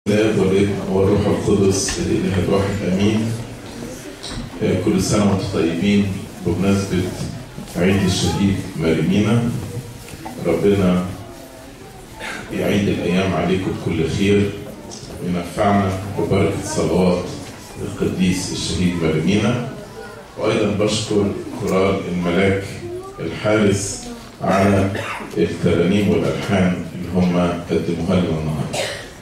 الاب والابن والروح القدس الاله الواحد امين كل سنه وانتم طيبين بمناسبه عيد الشهيد مريمينا ربنا يعيد الايام عليكم بكل خير وينفعنا ببركه صلوات القديس الشهيد مريمينا وايضا بشكر قرار الملاك الحارس على الترانيم والالحان اللي هم قدموها لنا النهارده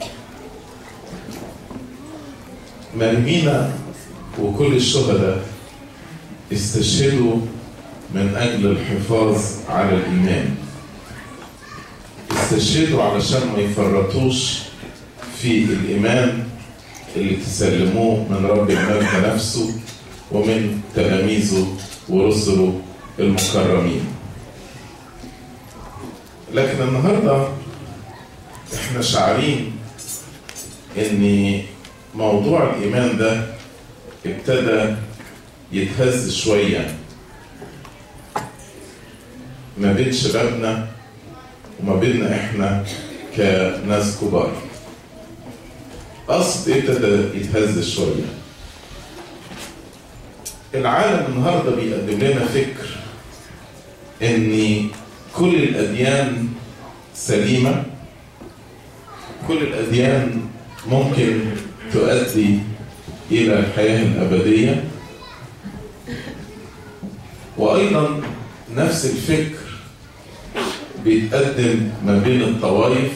مرمينا وكل الشهداء استشهدوا من أجل الحفاظ على الإيمان استشهدوا علشان ما يفرطوش في الإيمان اللي تسلموه من رب المجد نفسه ومن تلاميذه ورسله المكرمين لكن النهارده احنا شعارين ان موضوع الإيمان ده ابتدى يتهز شوية ما بين شبابنا وما بيننا احنا كناس كبار قصد ابتدى يتهز شوية العالم النهارده بيقدم لنا فكر ان كل الاديان سليمه كل الاديان ممكن تؤدي إلى الحياة الأبدية وأيضا نفس الفكر بيتقدم ما بين الطوائف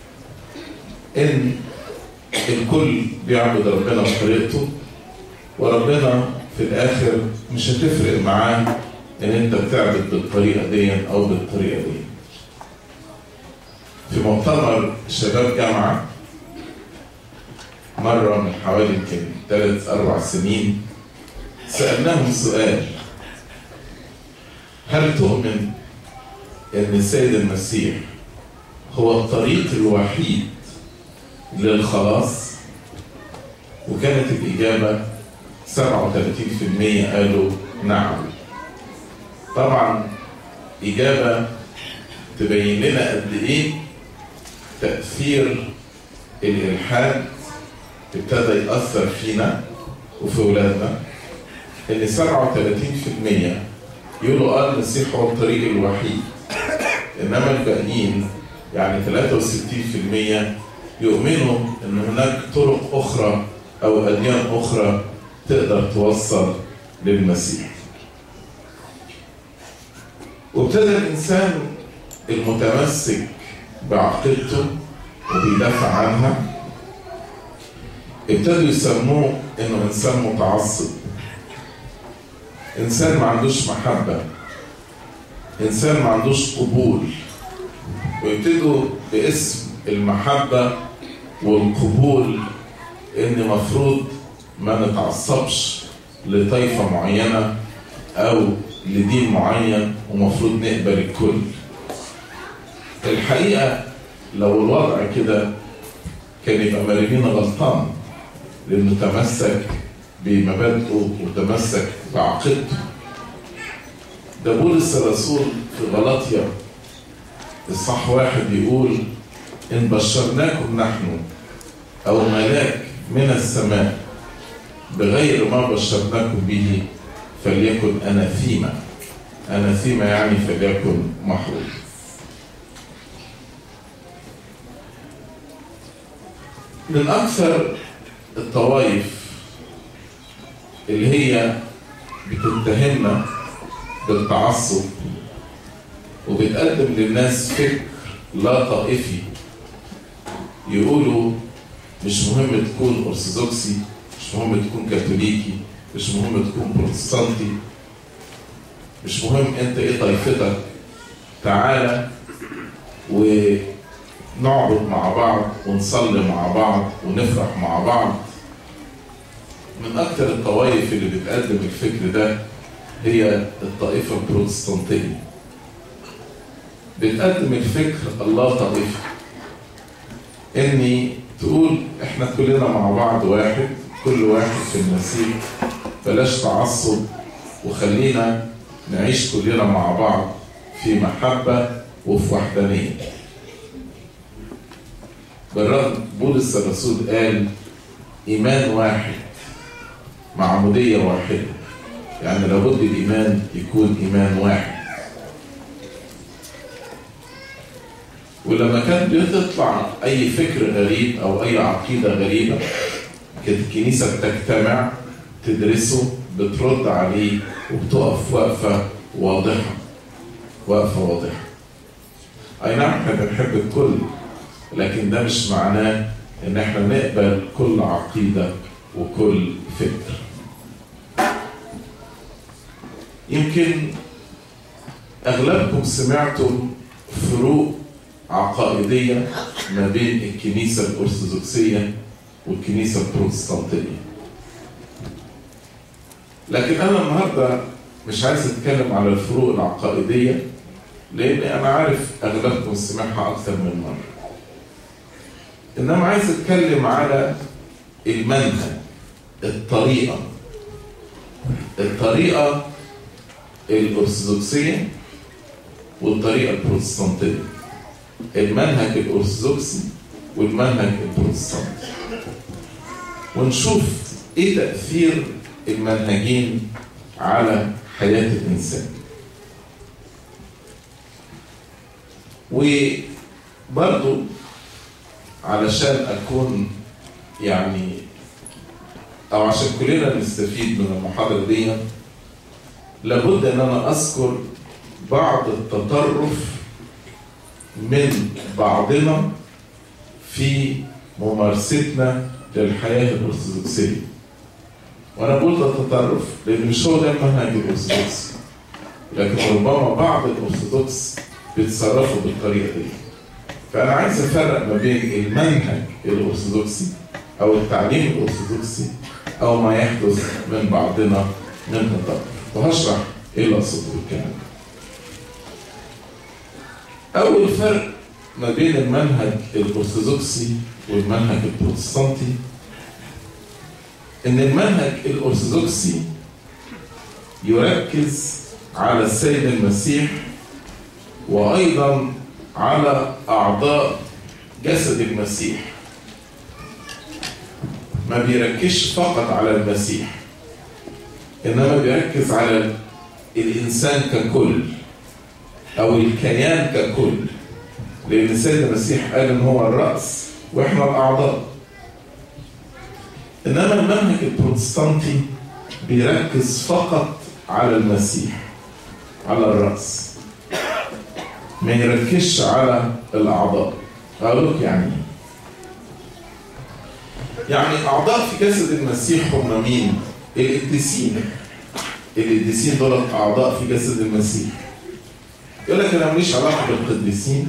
إن الكل بيعبد ربنا بطريقته وربنا في الآخر مش هتفرق معاه إن أنت بتعبد بالطريقة دي أو بالطريقة دي. في مؤتمر شباب جامعة مرة من حوالي يمكن ثلاث أربع سنين سألناهم سؤال هل تؤمن أن السيد المسيح هو الطريق الوحيد للخلاص؟ وكانت الإجابة 37% قالوا نعم. طبعا إجابة تبين لنا قد إيه تأثير الإلحاد ابتدى يأثر فينا وفي ولادنا ان 37% يقولوا اه المسيح هو الطريق الوحيد انما الباقيين يعني 63% يؤمنوا ان هناك طرق اخرى او اديان اخرى تقدر توصل للمسيح وابتدى الانسان المتمسك بعقيدته وبيدافع عنها ابتدوا يسموه انه انسان متعصب انسان ما عندوش محبه انسان ما عندوش قبول ويبتدوا باسم المحبه والقبول ان مفروض ما نتعصبش لطائفه معينه او لدين معين ومفروض نقبل الكل الحقيقه لو الوضع كده كان يبقى مريمين غلطان لانه تمسك بمبادئه وتمسك بعقيدته ده بولس الرسول في غلطيا الصح واحد يقول ان بشرناكم نحن او ملاك من السماء بغير ما بشرناكم به فليكن اناثيما اناثيما يعني فليكن محروم من اكثر الطوائف اللي هي بتتهمنا بالتعصب وبتقدم للناس فكر لا طائفي يقولوا مش مهم تكون ارثوذكسي مش مهم تكون كاثوليكي مش مهم تكون بروتستانتي مش مهم انت ايه طائفتك تعالى ونعبد مع بعض ونصلي مع بعض ونفرح مع بعض من أكثر الطوائف اللي بتقدم الفكر ده هي الطائفة البروتستانتية. بتقدم الفكر الله طائفي. إني تقول إحنا كلنا مع بعض واحد، كل واحد في المسيح، بلاش تعصب وخلينا نعيش كلنا مع بعض في محبة وفي وحدانية. بالرغم بولس الرسول قال إيمان واحد معمودية واحدة يعني لابد الإيمان يكون إيمان واحد ولما كان بتطلع أي فكر غريب أو أي عقيدة غريبة كانت الكنيسة بتجتمع تدرسه بترد عليه وبتقف وقفة واضحة وقفة واضحة أي نعم احنا بنحب الكل لكن ده مش معناه إن احنا نقبل كل عقيدة وكل فكر يمكن أغلبكم سمعتم فروق عقائدية ما بين الكنيسة الأرثوذكسية والكنيسة البروتستانتية لكن أنا النهاردة مش عايز أتكلم على الفروق العقائدية لأن أنا عارف أغلبكم سمعها أكثر من مرة إنما عايز أتكلم على المنهج الطريقة الطريقة الأرثوذكسية والطريقة البروتستانتية المنهج الأرثوذكسي والمنهج البروتستانتي ونشوف إيه تأثير المنهجين على حياة الإنسان وبرضو علشان أكون يعني أو عشان كلنا نستفيد من المحاضرة دي لابد أن أنا أذكر بعض التطرف من بعضنا في ممارستنا للحياة الأرثوذكسية وأنا بقول ده تطرف لأن مش هو ده المنهج الأرثوذكسي لكن ربما بعض الأرثوذكس بيتصرفوا بالطريقة دي فأنا عايز أفرق ما بين المنهج الأرثوذكسي أو التعليم الأرثوذكسي أو ما يحدث من بعضنا من تطرف وهشرح إيه اللي أقصده بالكلام أول فرق ما بين المنهج الأرثوذكسي والمنهج البروتستانتي إن المنهج الأرثوذكسي يركز على السيد المسيح وأيضا على أعضاء جسد المسيح ما بيركزش فقط على المسيح إنما بيركز على الإنسان ككل أو الكيان ككل لأن السيد المسيح قال إن هو الرأس وإحنا الأعضاء إنما المنهج البروتستانتي بيركز فقط على المسيح على الرأس ما يركزش على الأعضاء أقول لك يعني يعني أعضاء في جسد المسيح هم مين؟ القديسين القديسين دول أعضاء في جسد المسيح يقول لك أنا ماليش علاقة بالقديسين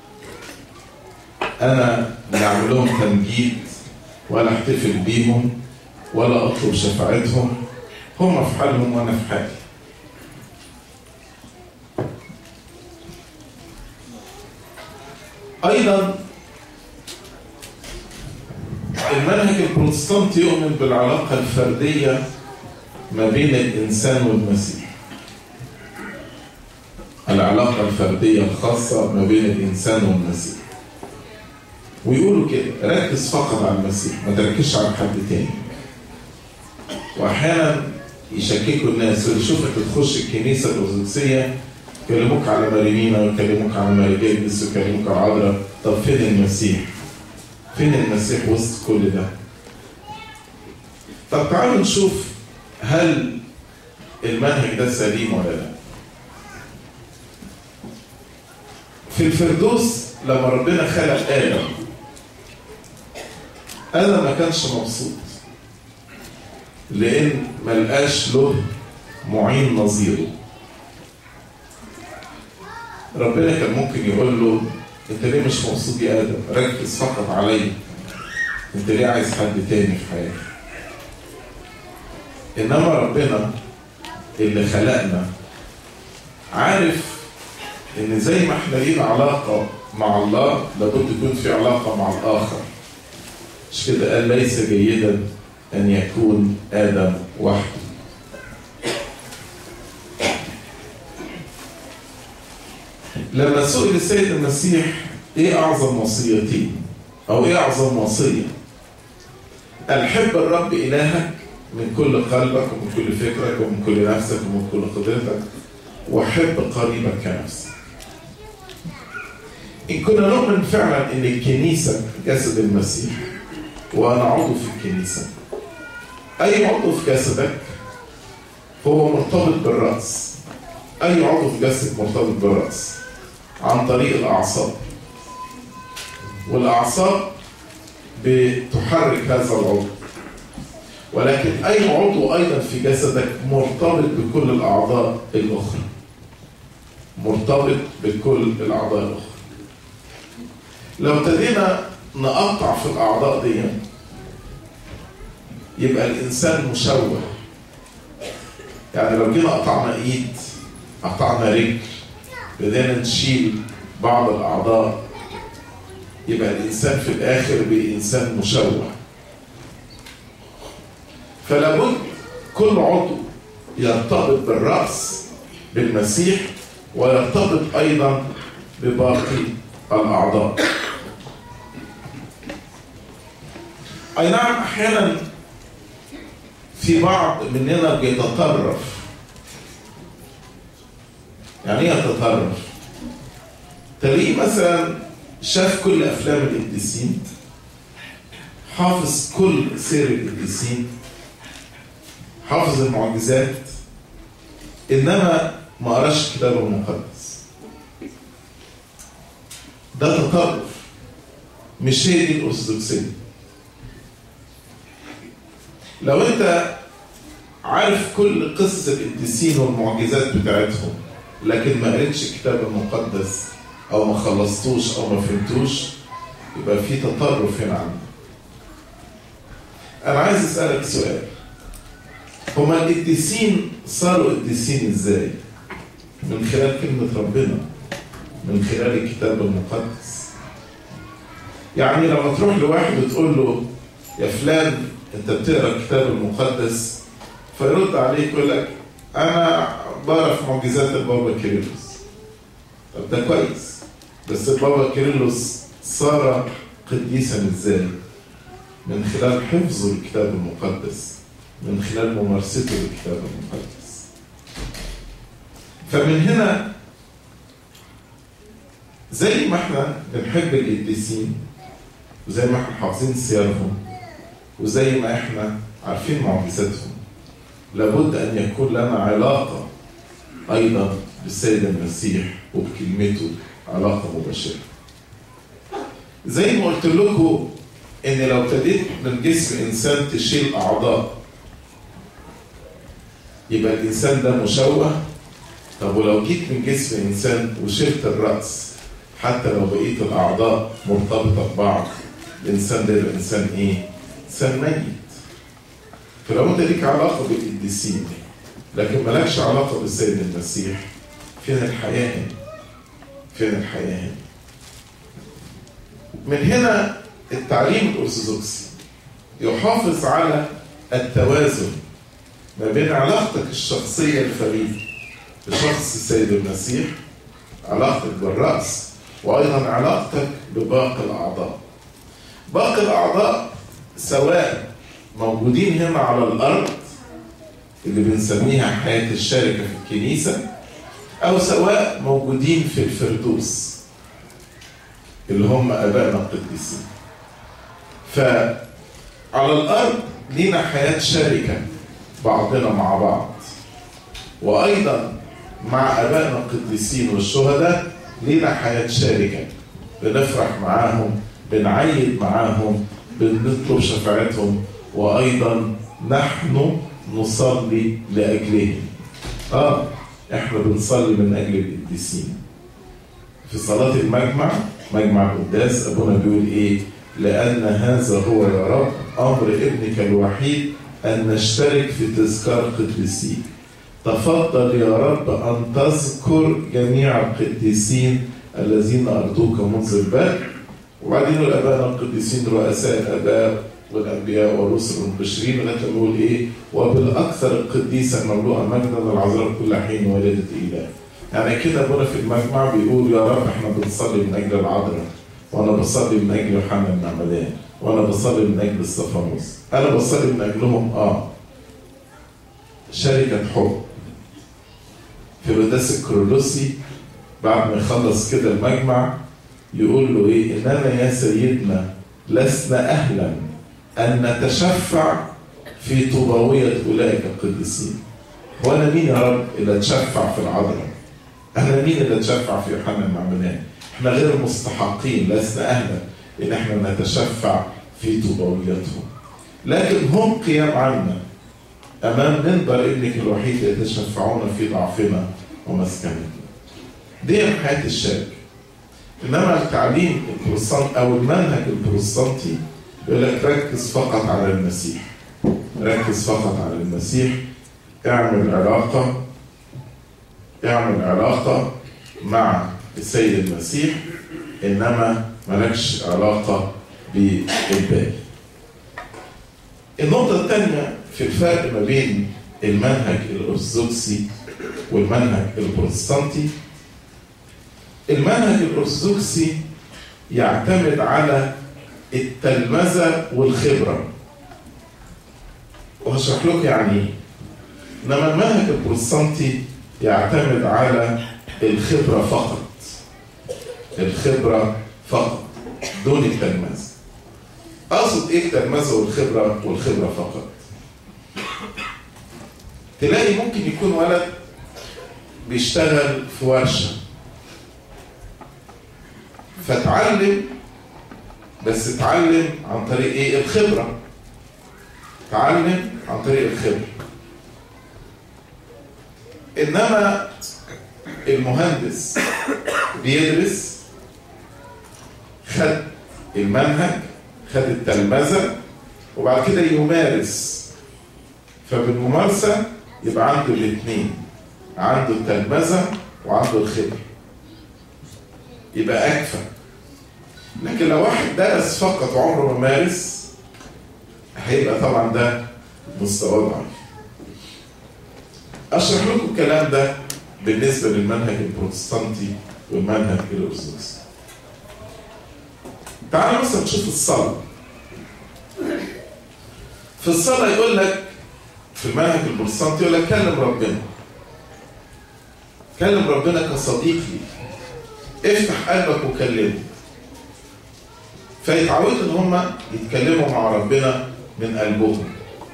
أنا لا أعمل لهم تمجيد ولا أحتفل بيهم ولا أطلب شفاعتهم هم في حالهم وأنا في حالي أيضا المنهج البروتستانتي يؤمن بالعلاقة الفردية ما بين الإنسان والمسيح العلاقة الفردية الخاصة ما بين الإنسان والمسيح ويقولوا كده ركز فقط على المسيح ما تركزش على حد تاني وأحيانا يشككوا الناس اللي يشوفك تخش الكنيسة الأرثوذكسية يكلموك على مريمينا ويكلموك على ماري جيرجس ويكلموك على عذراء طب فين المسيح؟ فين المسيح وسط كل ده؟ طب تعالوا نشوف هل المنهج ده سليم ولا لا؟ في الفردوس لما ربنا خلق آدم آدم ما كانش مبسوط لأن ما لقاش له معين نظيره ربنا كان ممكن يقول له انت ليه مش مبسوط يا ادم ركز فقط عليا انت ليه عايز حد تاني في حياتك انما ربنا اللي خلقنا عارف ان زي ما احنا لينا علاقه مع الله لابد يكون في علاقه مع الاخر مش كده قال ليس جيدا ان يكون ادم وحده لما سئل السيد المسيح ايه اعظم وصيتين أو إيه أعظم وصية قال حب الرب إلهك من كل قلبك ومن كل فكرك ومن كل نفسك ومن كل قدرتك وحب قريبك كنفسك إن كنا نؤمن فعلا إن الكنيسة جسد المسيح وأنا عضو في الكنيسة أي عضو في جسدك هو مرتبط بالرأس أي عضو في جسدك مرتبط بالرأس عن طريق الأعصاب والأعصاب بتحرك هذا العضو ولكن أي عضو أيضا في جسدك مرتبط بكل الأعضاء الأخرى مرتبط بكل الأعضاء الأخرى لو ابتدينا نقطع في الأعضاء دي يبقى الإنسان مشوه يعني لو جينا قطعنا إيد قطعنا رجل بدأنا نشيل بعض الأعضاء يبقى الإنسان في الآخر بإنسان مشوه فلا بد كل عضو يرتبط بالرأس بالمسيح ويرتبط أيضا بباقي الأعضاء أي نعم أحيانا في بعض مننا بيتطرف يعني ايه يتطرف؟ تلاقيه مثلا شاف كل افلام القديسين حافظ كل سير القديسين حافظ المعجزات انما ما قراش الكتاب المقدس ده تطرف مش هي دي الارثوذكسيه لو انت عارف كل قصص القديسين والمعجزات بتاعتهم لكن ما قريتش الكتاب المقدس او ما خلصتوش او ما فهمتوش يبقى في تطرف هنا عندك انا عايز اسالك سؤال هما القديسين صاروا قديسين ازاي من خلال كلمة ربنا من خلال الكتاب المقدس يعني لما تروح لواحد وتقول له يا فلان انت بتقرا الكتاب المقدس فيرد عليك يقول لك انا بقرا في معجزات البابا كيرلس طب ده كويس بس البابا كيرلس صار قديسا ازاي؟ من خلال حفظه الكتاب المقدس من خلال ممارسته للكتاب المقدس فمن هنا زي ما احنا بنحب القديسين وزي ما احنا حافظين سيرهم وزي ما احنا عارفين معجزاتهم لابد ان يكون لنا علاقه ايضا بالسيد المسيح وبكلمته علاقه مباشره زي ما قلت لكم ان لو ابتديت من جسم انسان تشيل اعضاء يبقى الانسان ده مشوه طب ولو جيت من جسم انسان وشلت الراس حتى لو بقيه الاعضاء مرتبطه ببعض الانسان ده يبقى انسان ايه؟ انسان ميت فلو انت ليك علاقه بالقديسين لكن مالكش علاقه بالسيد المسيح فين الحياه هنا؟ فين الحياه هنا؟ من هنا التعليم الارثوذكسي يحافظ على التوازن ما بين علاقتك الشخصيه الفريده بشخص السيد المسيح علاقتك بالراس وايضا علاقتك بباقي الاعضاء باقي الاعضاء سواء موجودين هنا على الارض اللي بنسميها حياه الشركه في الكنيسه او سواء موجودين في الفردوس اللي هم ابائنا القديسين فعلى الارض لينا حياه شركه بعضنا مع بعض وايضا مع ابائنا القديسين والشهداء لينا حياه شركه بنفرح معاهم بنعيد معاهم بنطلب شفاعتهم وايضا نحن نصلي لاجلهم اه احنا بنصلي من اجل القديسين في صلاه المجمع مجمع القداس ابونا بيقول ايه لان هذا هو يا رب امر ابنك الوحيد ان نشترك في تذكار قديسيك تفضل يا رب ان تذكر جميع القديسين الذين ارضوك منذ البدء وبعدين الاباء القديسين رؤساء الاباء والانبياء والرسل والمبشرين لغايه ما بيقول ايه وبالاكثر القديسه المملوءه مجدا العذراء كل حين والده اله يعني كده ابونا في المجمع بيقول يا رب احنا بنصلي من اجل العذراء وانا بصلي من اجل يوحنا المعمدان وانا بصلي من اجل الصفانوس انا بصلي من اجلهم اه شركة حب في القداس الكرولوسي بعد ما يخلص كده المجمع يقول له ايه اننا يا سيدنا لسنا اهلا ان نتشفع في طوباوية اولئك القديسين هو انا مين يا رب اللي اتشفع في العذراء انا مين اللي اتشفع في يوحنا المعمدان احنا غير مستحقين لسنا اهلا ان احنا نتشفع في طوباويتهم لكن هم قيام عنا امام منبر ابنك الوحيد يتشفعون في ضعفنا ومسكنتنا دي حياه الشركه انما التعليم البروتستانتي او المنهج البروتستانتي يقول لك ركز فقط على المسيح ركز فقط على المسيح اعمل علاقة اعمل علاقة مع السيد المسيح انما مالكش علاقة بالباقي النقطة الثانية في الفرق ما بين المنهج الأرثوذكسي والمنهج البروتستانتي المنهج الأرثوذكسي يعتمد على التلمذة والخبرة وهشرح لكم يعني ايه انما المنهج البروتستانتي يعتمد على الخبرة فقط الخبرة فقط دون التلمذة اقصد ايه التلمذة والخبرة والخبرة فقط تلاقي ممكن يكون ولد بيشتغل في ورشة فتعلم بس اتعلم عن طريق ايه الخبرة تعلم عن طريق الخبرة انما المهندس بيدرس خد المنهج خد التلمذة وبعد كده يمارس فبالممارسة يبقى عنده الاثنين عنده التلمذة وعنده الخبرة يبقى أكفى لكن لو واحد درس فقط وعمره ما مارس هيبقى طبعا ده مستوى ضعيف اشرح لكم الكلام ده بالنسبه للمنهج البروتستانتي والمنهج الارثوذكسي تعالوا مثلا نشوف الصلاه في الصلاه يقول لك في المنهج البروتستانتي يقول لك كلم ربنا كلم ربنا كصديق ليك افتح قلبك وكلمه فيتعودوا ان هم يتكلموا مع ربنا من قلبهم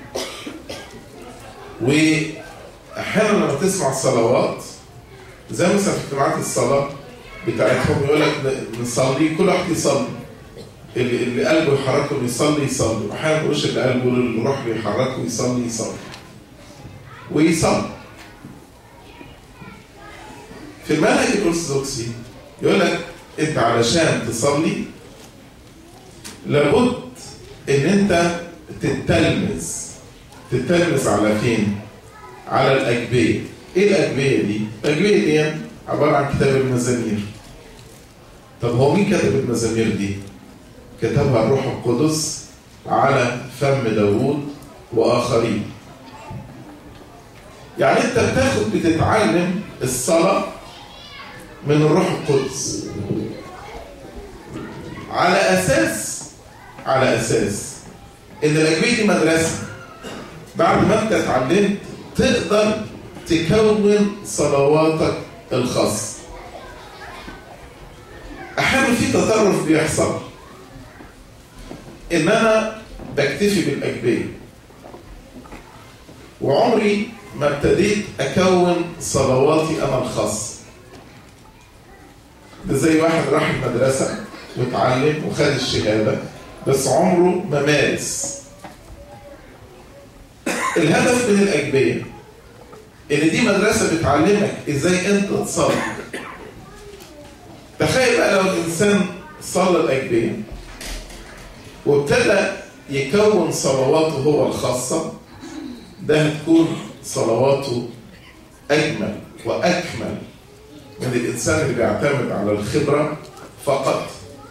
واحيانا لما تسمع الصلوات زي مثلا في اجتماعات الصلاه بتاعتهم يقول لك نصلي كل واحد يصلي اللي, اللي قلبه يحركه يصلي يصلي واحيانا ما يقولش اللي قلبه الروح بيحركه يصلي يصلي ويصلي في المنهج الارثوذكسي يقول لك انت علشان تصلي لابد ان انت تتلمذ تتلمذ على فين؟ على الأجبية ايه الأجبية دي؟ الأجبية دي عبارة عن كتاب المزامير طب هو مين كتب المزامير دي؟ كتبها الروح القدس على فم داوود وآخرين يعني انت بتاخد بتتعلم الصلاة من الروح القدس على أساس على أساس إن الأجبية دي مدرسة بعد ما أنت اتعلمت تقدر تكون صلواتك الخاصة أحيانا في تطرف بيحصل إن أنا بكتفي بالأجبية وعمري ما ابتديت أكون صلواتي أنا الخاصة ده زي واحد راح المدرسة واتعلم وخد الشهادة بس عمره ما مارس الهدف من الأجبية إن دي مدرسة بتعلمك إزاي أنت تصلي تخيل بقى لو الإنسان صلى الأجبية وابتدى يكون صلواته هو الخاصة ده هتكون صلواته أجمل وأكمل من الإنسان اللي بيعتمد على الخبرة فقط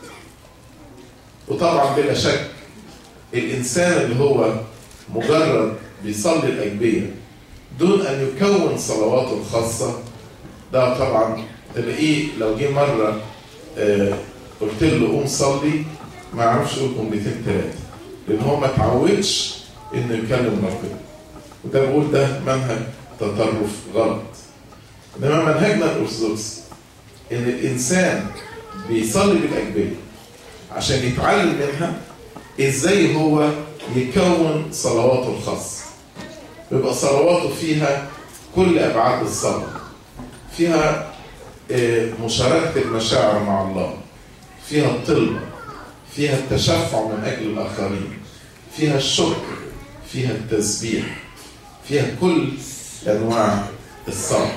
وطبعا بلا شك الإنسان اللي هو مجرد بيصلي الأجبية دون أن يكون صلواته الخاصة ده طبعا تلاقيه لو جه مرة قلت له قوم صلي ما يعرفش يقول جملتين ثلاثه لان هو ما اتعودش انه يكلم ربنا وده بقول ده منهج تطرف غلط انما منهجنا الارثوذكسي ان الانسان بيصلي بالاجبيه عشان يتعلم منها ازاي هو يكون صلواته الخاصه يبقى صلواته فيها كل ابعاد الصلاه فيها مشاركه المشاعر مع الله فيها الطلبه فيها التشفع من اجل الاخرين فيها الشكر فيها التسبيح فيها كل انواع الصلاه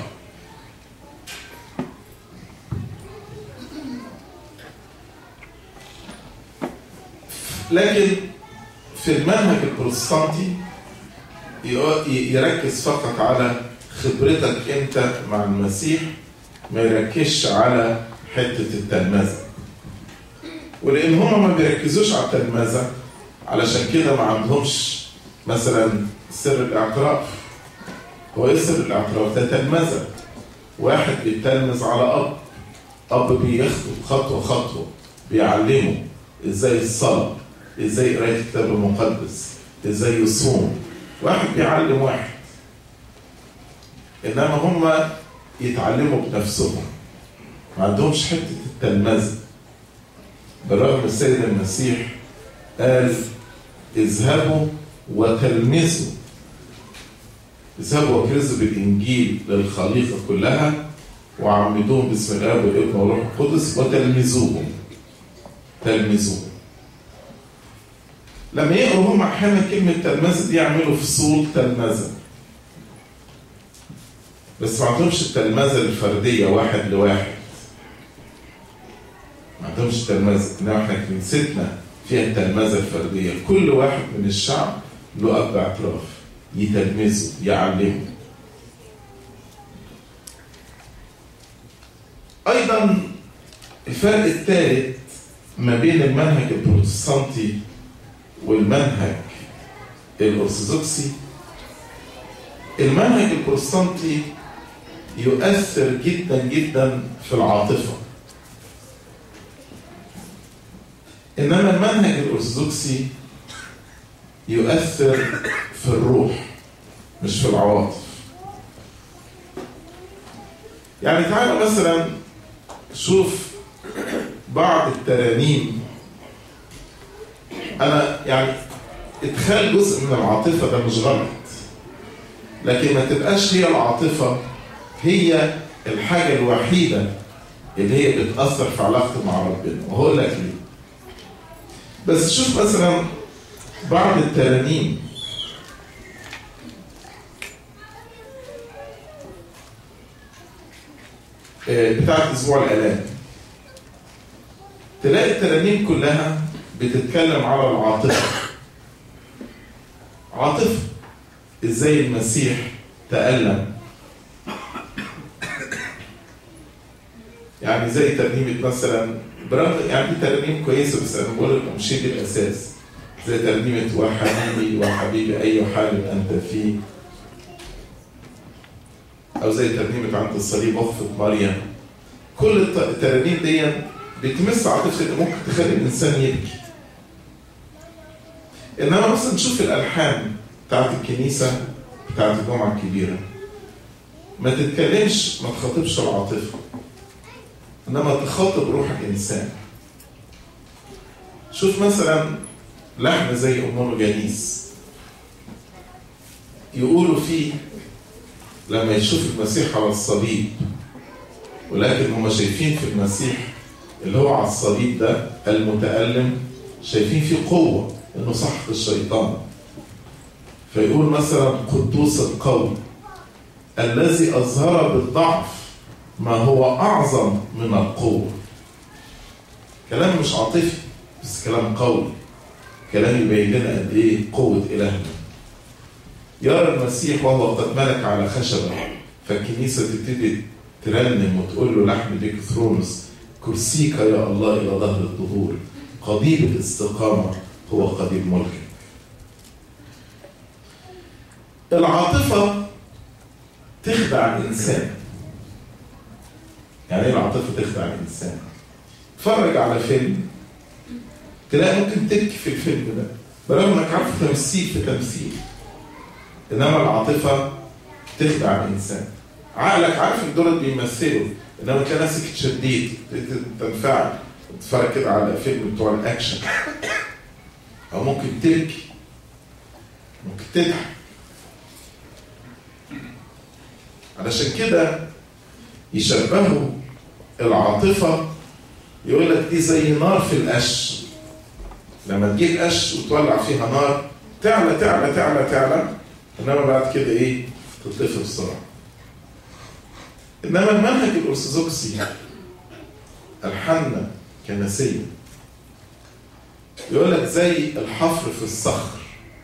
لكن في المنهج البروتستانتي يركز فقط على خبرتك انت مع المسيح ما يركزش على حته التلمذه ولان هم ما بيركزوش على التلمذه علشان كده ما عندهمش مثلا سر الاعتراف هو ايه سر الاعتراف ده تلمذه واحد بيتلمذ على اب اب بيخطو خطوه خطوه بيعلمه ازاي الصلاه ازاي قرايه الكتاب المقدس ازاي يصوم واحد بيعلم واحد انما هم يتعلموا بنفسهم ما عندهمش حته التلمذه بالرغم السيد المسيح قال اذهبوا وتلمذوا اذهبوا وكرزوا بالانجيل للخليقه كلها وعمدوهم باسم الاب والابن والروح القدس وتلمذوهم تلمذوهم لما يقروا هم احيانا كلمه تلمذه دي يعملوا فصول تلمذه بس ما عندهمش التلمذه الفرديه واحد لواحد ما عندهمش تلمذه انما احنا كنيستنا فيها التلمذه الفرديه كل واحد من الشعب له اب اعتراف يتلمذه يعلمه ايضا الفرق الثالث ما بين المنهج البروتستانتي والمنهج الارثوذكسي المنهج البروتستانتي يؤثر جدا جدا في العاطفه انما المنهج الارثوذكسي يؤثر في الروح مش في العواطف يعني تعالى مثلا شوف بعض الترانيم انا يعني ادخال جزء من العاطفه ده مش غلط لكن ما تبقاش هي العاطفه هي الحاجه الوحيده اللي هي بتاثر في علاقتي مع ربنا وهقول لك ليه بس شوف مثلا بعض الترانيم بتاعت اسبوع الالام تلاقي الترانيم كلها بتتكلم على العاطفه عاطفه ازاي المسيح تألم يعني زي ترنيمة مثلا برغم يعني دي ترنيم كويسة بس أنا بقول لكم مش دي الأساس زي ترنيمة وحبيبي وحبيبي أي حال أنت فيه أو زي ترنيمة عند الصليب وقفة مريم كل الترانيم دي بتمس عاطفة ممكن تخلي الإنسان يبكي إنما مثلا نشوف الألحان بتاعت الكنيسة بتاعت الجمعة الكبيرة ما تتكلمش ما تخاطبش العاطفة إنما تخاطب روح الإنسان شوف مثلا لحن زي أمور جليس يقولوا فيه لما يشوف المسيح على الصليب ولكن هم شايفين في المسيح اللي هو على الصليب ده المتألم شايفين فيه قوة انه صح الشيطان فيقول مثلا قدوس القوي الذي اظهر بالضعف ما هو اعظم من القوه كلام مش عاطفي بس كلام قوي كلام يبين لنا قد ايه قوه الهنا يرى المسيح وهو قد ملك على خشبه فالكنيسه تبتدي ترنم وتقول له لحم بيك ثرونس كرسيك يا الله الى ظهر الظهور قضيب الاستقامه هو قضيب ملكك العاطفة تخدع الإنسان يعني إيه العاطفة تخدع الإنسان؟ تتفرج على فيلم تلاقي ممكن تبكي في الفيلم ده برغم انك عارف تمثيل في تمثيل انما العاطفه تخدع الانسان عقلك عارف ان دول بيمثلوا انما تلاقي نفسك اتشديت تنفعل تتفرج كده على فيلم بتوع الاكشن او ممكن تبكي ممكن تضحك علشان كده يشبهوا العاطفة يقول لك دي زي نار في القش لما تجيب قش وتولع فيها نار تعلى تعلى تعلى تعلى انما بعد كده ايه تطفي بسرعه انما المنهج الارثوذكسي الحنة كنسية يقول لك زي الحفر في الصخر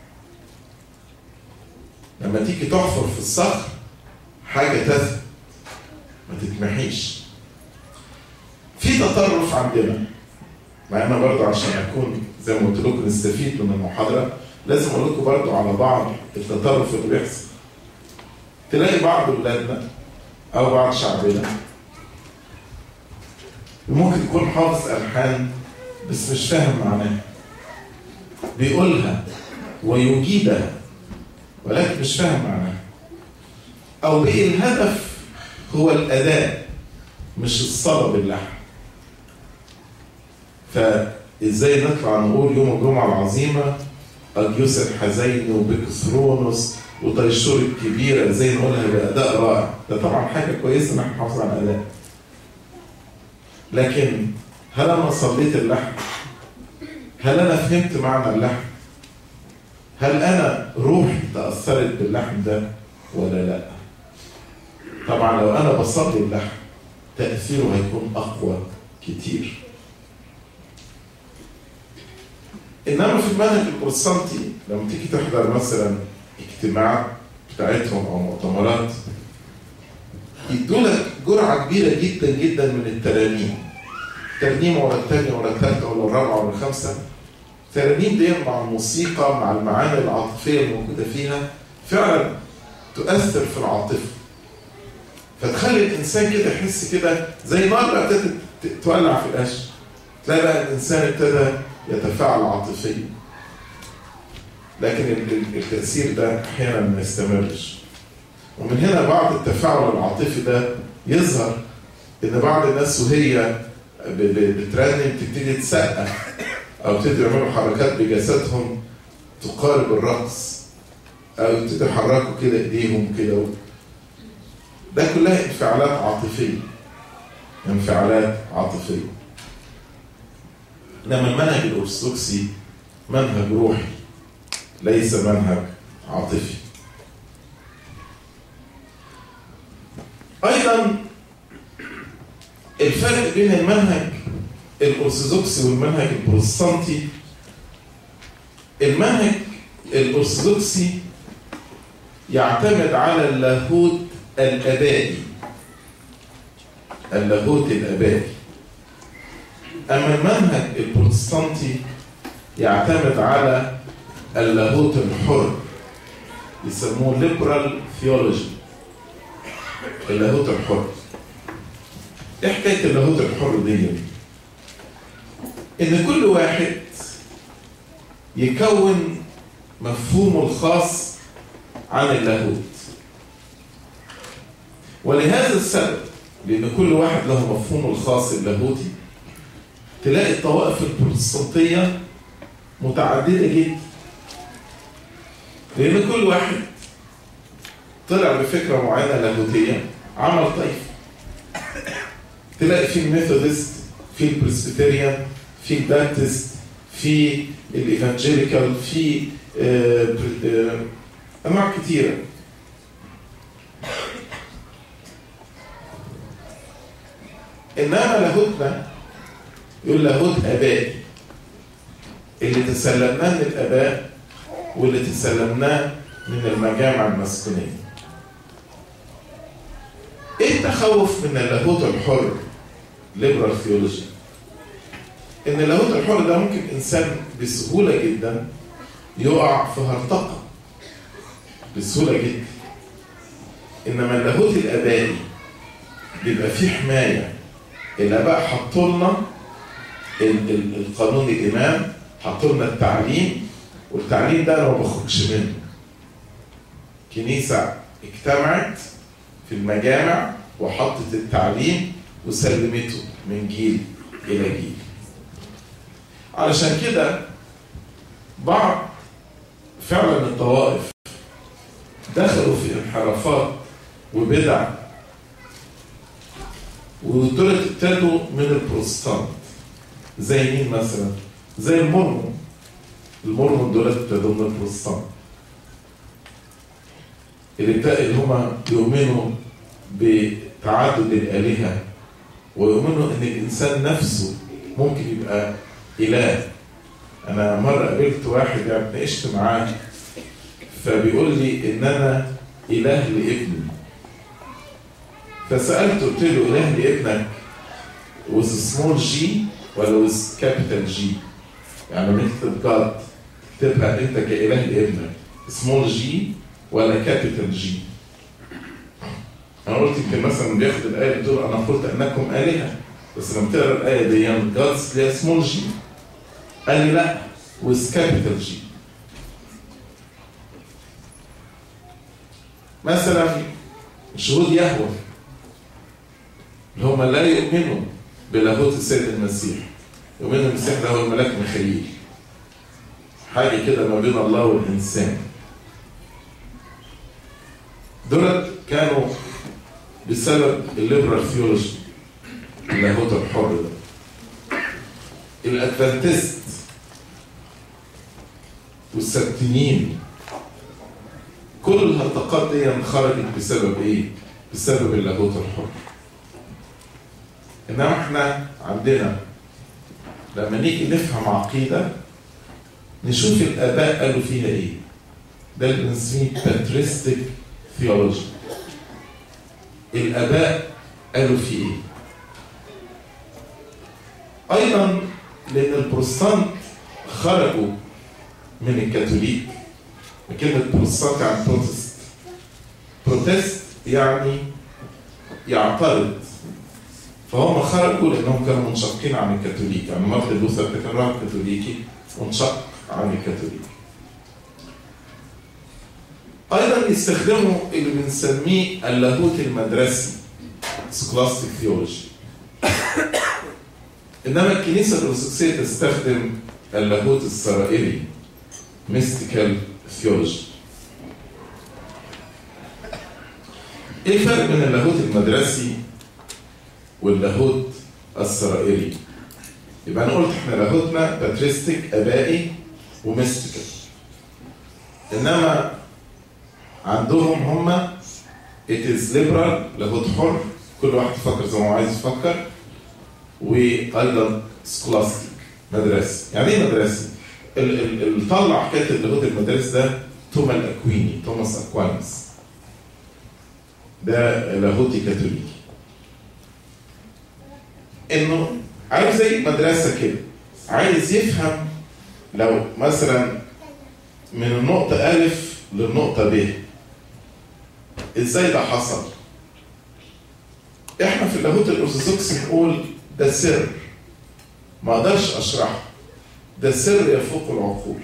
لما تيجي تحفر في الصخر حاجة تثبت ما تتمحيش في تطرف عندنا مع ان برضه عشان اكون زي ما قلت لكم نستفيد من المحاضره لازم اقول لكم برضه على بعض التطرف اللي بيحصل تلاقي بعض اولادنا او بعض شعبنا ممكن يكون حافظ الحان بس مش فاهم معناها بيقولها ويجيدها ولكن مش فاهم معناها او بقي الهدف هو الاداء مش الصلاه باللحن فازاي نطلع نقول يوم الجمعه العظيمه اجيوس الحزين وبكثرونوس وطيشور الكبيره ازاي نقولها باداء رائع ده طبعا حاجه كويسه ان احنا نحافظ على الاداء لكن هل انا صليت اللحن هل انا فهمت معنى اللحن هل انا روحي تاثرت باللحن ده ولا لا طبعا لو انا بصلي اللحن تاثيره هيكون اقوى كتير انما في المنهج البروتستانتي لما تيجي تحضر مثلا اجتماع بتاعتهم او مؤتمرات يدولك جرعه كبيره جدا جدا من الترانيم ترنيمه ورا الثانيه ورا الثالثه ورا الرابعه ورا الخامسه الترانيم دي مع الموسيقى مع المعاني العاطفيه الموجوده فيها فعلا تؤثر في العاطفه فتخلي الانسان كده يحس كده زي نار بقى ابتدت تولع في القش تلاقي بقى الانسان ابتدى يتفاعل عاطفيا لكن التأثير ده أحيانا ما يستمرش ومن هنا بعض التفاعل العاطفي ده يظهر إن بعض الناس وهي بترنم تبتدي تسقف أو تبتدي يعملوا حركات بجسدهم تقارب الرقص أو يبتدوا يحركوا كده إيديهم كده ده كلها انفعالات عاطفية انفعالات عاطفية انما المنهج الارثوذكسي منهج روحي ليس منهج عاطفي ايضا الفرق بين المنهج الارثوذكسي والمنهج البروتستانتي المنهج الارثوذكسي يعتمد على اللاهوت الابائي اللاهوت الابائي أما المنهج البروتستانتي يعتمد على اللاهوت الحر يسموه ليبرال ثيولوجي اللاهوت الحر ايه حكايه اللاهوت الحر دي؟ ان كل واحد يكون مفهومه الخاص عن اللاهوت ولهذا السبب لان كل واحد له مفهومه الخاص اللاهوتي تلاقي الطوائف البروتستانتية متعددة جدا لأن كل واحد طلع بفكرة معينة لاهوتية عمل طائفة تلاقي في الميثودست في البرسبيتيريان في البابتست في الايفانجيليكال في آه آه انواع كتيره انما لاهوتنا يقول لاهوت ابائي اللي تسلمناه من الاباء واللي تسلمناه من المجامع المسكونيه ايه التخوف من اللاهوت الحر ليبرال ثيولوجي ان اللاهوت الحر ده ممكن انسان بسهوله جدا يقع في هرطقه بسهوله جدا انما اللاهوت الابائي بيبقى فيه حمايه الاباء حطوا لنا ال- ال- القانون الإمام حطوا لنا التعليم والتعليم ده أنا ما بخرجش منه كنيسة اجتمعت في المجامع وحطت التعليم وسلمته من جيل إلى جيل علشان كده بعض فعلا الطوائف دخلوا في انحرافات وبدع ودول ابتدوا من البروتستانت زي مين مثلا؟ زي المورمون المورمون دول ابتدوا من البروتستانت اللي ابتدى اللي هم يؤمنوا بتعدد الآلهة ويؤمنوا إن الإنسان نفسه ممكن يبقى إله أنا مرة قابلت واحد يعني اتناقشت معاه فبيقول لي إن أنا إله لابني فسألته قلت له إله لابنك with small g ولا with capital G يعني لما تكتب جاد تكتبها أنت كإله لابنك small g ولا capital G أنا قلت يمكن مثلا بياخد الآية بتقول أنا قلت أنكم آلهة بس لما تقرا الآية دي جادز ليها small g قال لي لا with capital G مثلا شهود يهوه اللي هم لا يؤمنوا بلاهوت السيد المسيح يؤمنوا المسيح ده هو الملاك ميخائيل حاجه كده ما بين الله والانسان دول كانوا بسبب الليبرال ثيولوجي اللاهوت الحر ده الادفانتست والسبتيين كل الهرطقات دي خرجت بسبب ايه؟ بسبب اللاهوت الحر انما احنا عندنا لما نيجي نفهم عقيده نشوف الاباء قالوا فيها ايه ده اللي بنسميه باتريستيك ثيولوجي الاباء قالوا فيه ايه ايضا لان البروتستانت خرجوا من الكاثوليك كلمة بروتستانت يعني بروتست بروتست يعني يعترض فهم خرجوا لانهم كانوا منشقين عن الكاثوليك يعني مارتن لوثر ده كان واحد كاثوليكي منشق عن الكاثوليك ايضا يستخدموا اللي بنسميه اللاهوت المدرسي سكولاستيك ثيولوجي انما الكنيسه الارثوذكسيه تستخدم اللاهوت السرائري ميستيكال ثيولوجي ايه الفرق بين اللاهوت المدرسي واللاهوت السرائري يبقى انا قلت احنا لاهوتنا باتريستيك ابائي وميستيكال انما عندهم هم it is liberal لاهوت حر كل واحد يفكر زي ما هو عايز يفكر وايضا سكولاستيك مدرسي يعني ايه مدرسي؟ اللي طلع حكايه اللاهوت المدارس ده توما الاكويني توماس اكوينس ده لاهوتي كاثوليكي انه عارف زي مدرسه كده عايز يفهم لو مثلا من النقطة ألف للنقطة ب ازاي ده حصل؟ احنا في اللاهوت الارثوذكسي نقول ده سر ما اقدرش اشرحه ده سر يفوق العقول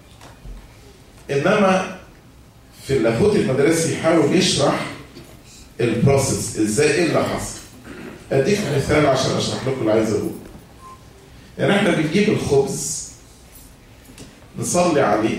انما في اللاهوت المدرسي يحاول يشرح البروسيس ازاي ايه اللي حصل اديك مثال عشان اشرح لكم اللي عايز اقوله يعني احنا بنجيب الخبز نصلي عليه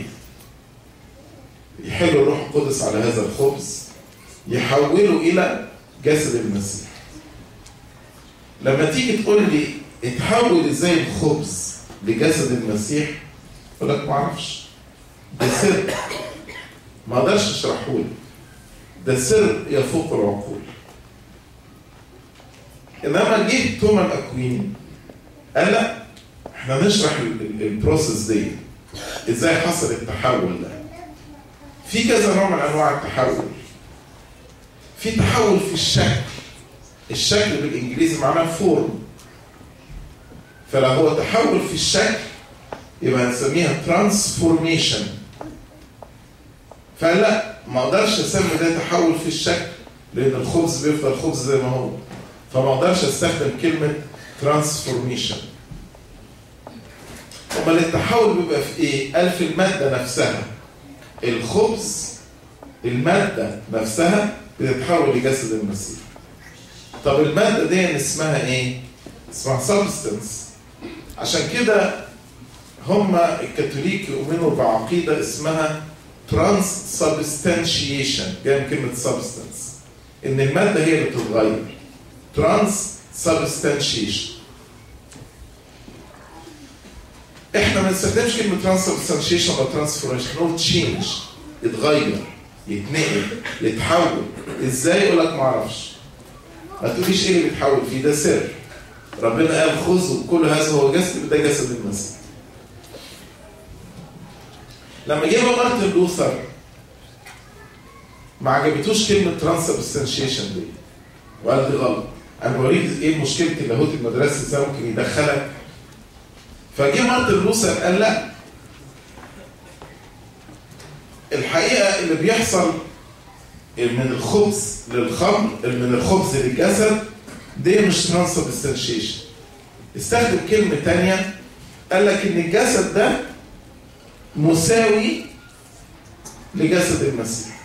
يحل الروح القدس على هذا الخبز يحوله الى جسد المسيح لما تيجي تقول لي اتحول ازاي الخبز لجسد المسيح اقول لك ما اعرفش ده سر ما اقدرش اشرحه لك ده سر يفوق العقول انما جه توما الاكويني قال لا احنا نشرح البروسيس دي ازاي حصل التحول ده في كذا نوع من انواع التحول في تحول في الشكل الشكل بالانجليزي معناه فورم فلو هو تحول في الشكل يبقى نسميها ترانسفورميشن فلا ما اقدرش اسمي ده تحول في الشكل لان الخبز بيفضل خبز زي ما هو فما اقدرش استخدم كلمه ترانسفورميشن امال التحول بيبقى في ايه قال في الماده نفسها الخبز الماده نفسها بتتحول لجسد المسيح طب الماده دي اسمها ايه اسمها سبستنس عشان كده هم الكاثوليك يؤمنوا بعقيده اسمها ترانس سبستانشيشن جايه من كلمه سبستنس ان الماده هي اللي بتتغير ترانس سبستانشيشن احنا ما بنستخدمش كلمه ترانس سبستانشيشن ولا ترانسفورميشن نقول تشينج يتغير يتنقل يتحول ازاي يقول لك ما اعرفش ما تقوليش ايه اللي بيتحول فيه ده سر ربنا قال خذوا كل هذا هو جسد ده جسد المسيح لما جه مارتن لوثر ما عجبتوش كلمه ترانسبستانشيشن دي وقال دي غلط انا بوريك ايه مشكله اللاهوت المدرسي ازاي ممكن يدخلك فجه مارتن لوثر قال لا الحقيقه اللي بيحصل من الخبز للخمر من الخبز للجسد دي مش ترانسبستانشيشن استخدم كلمه ثانيه قال لك ان الجسد ده مساوي لجسد المسيح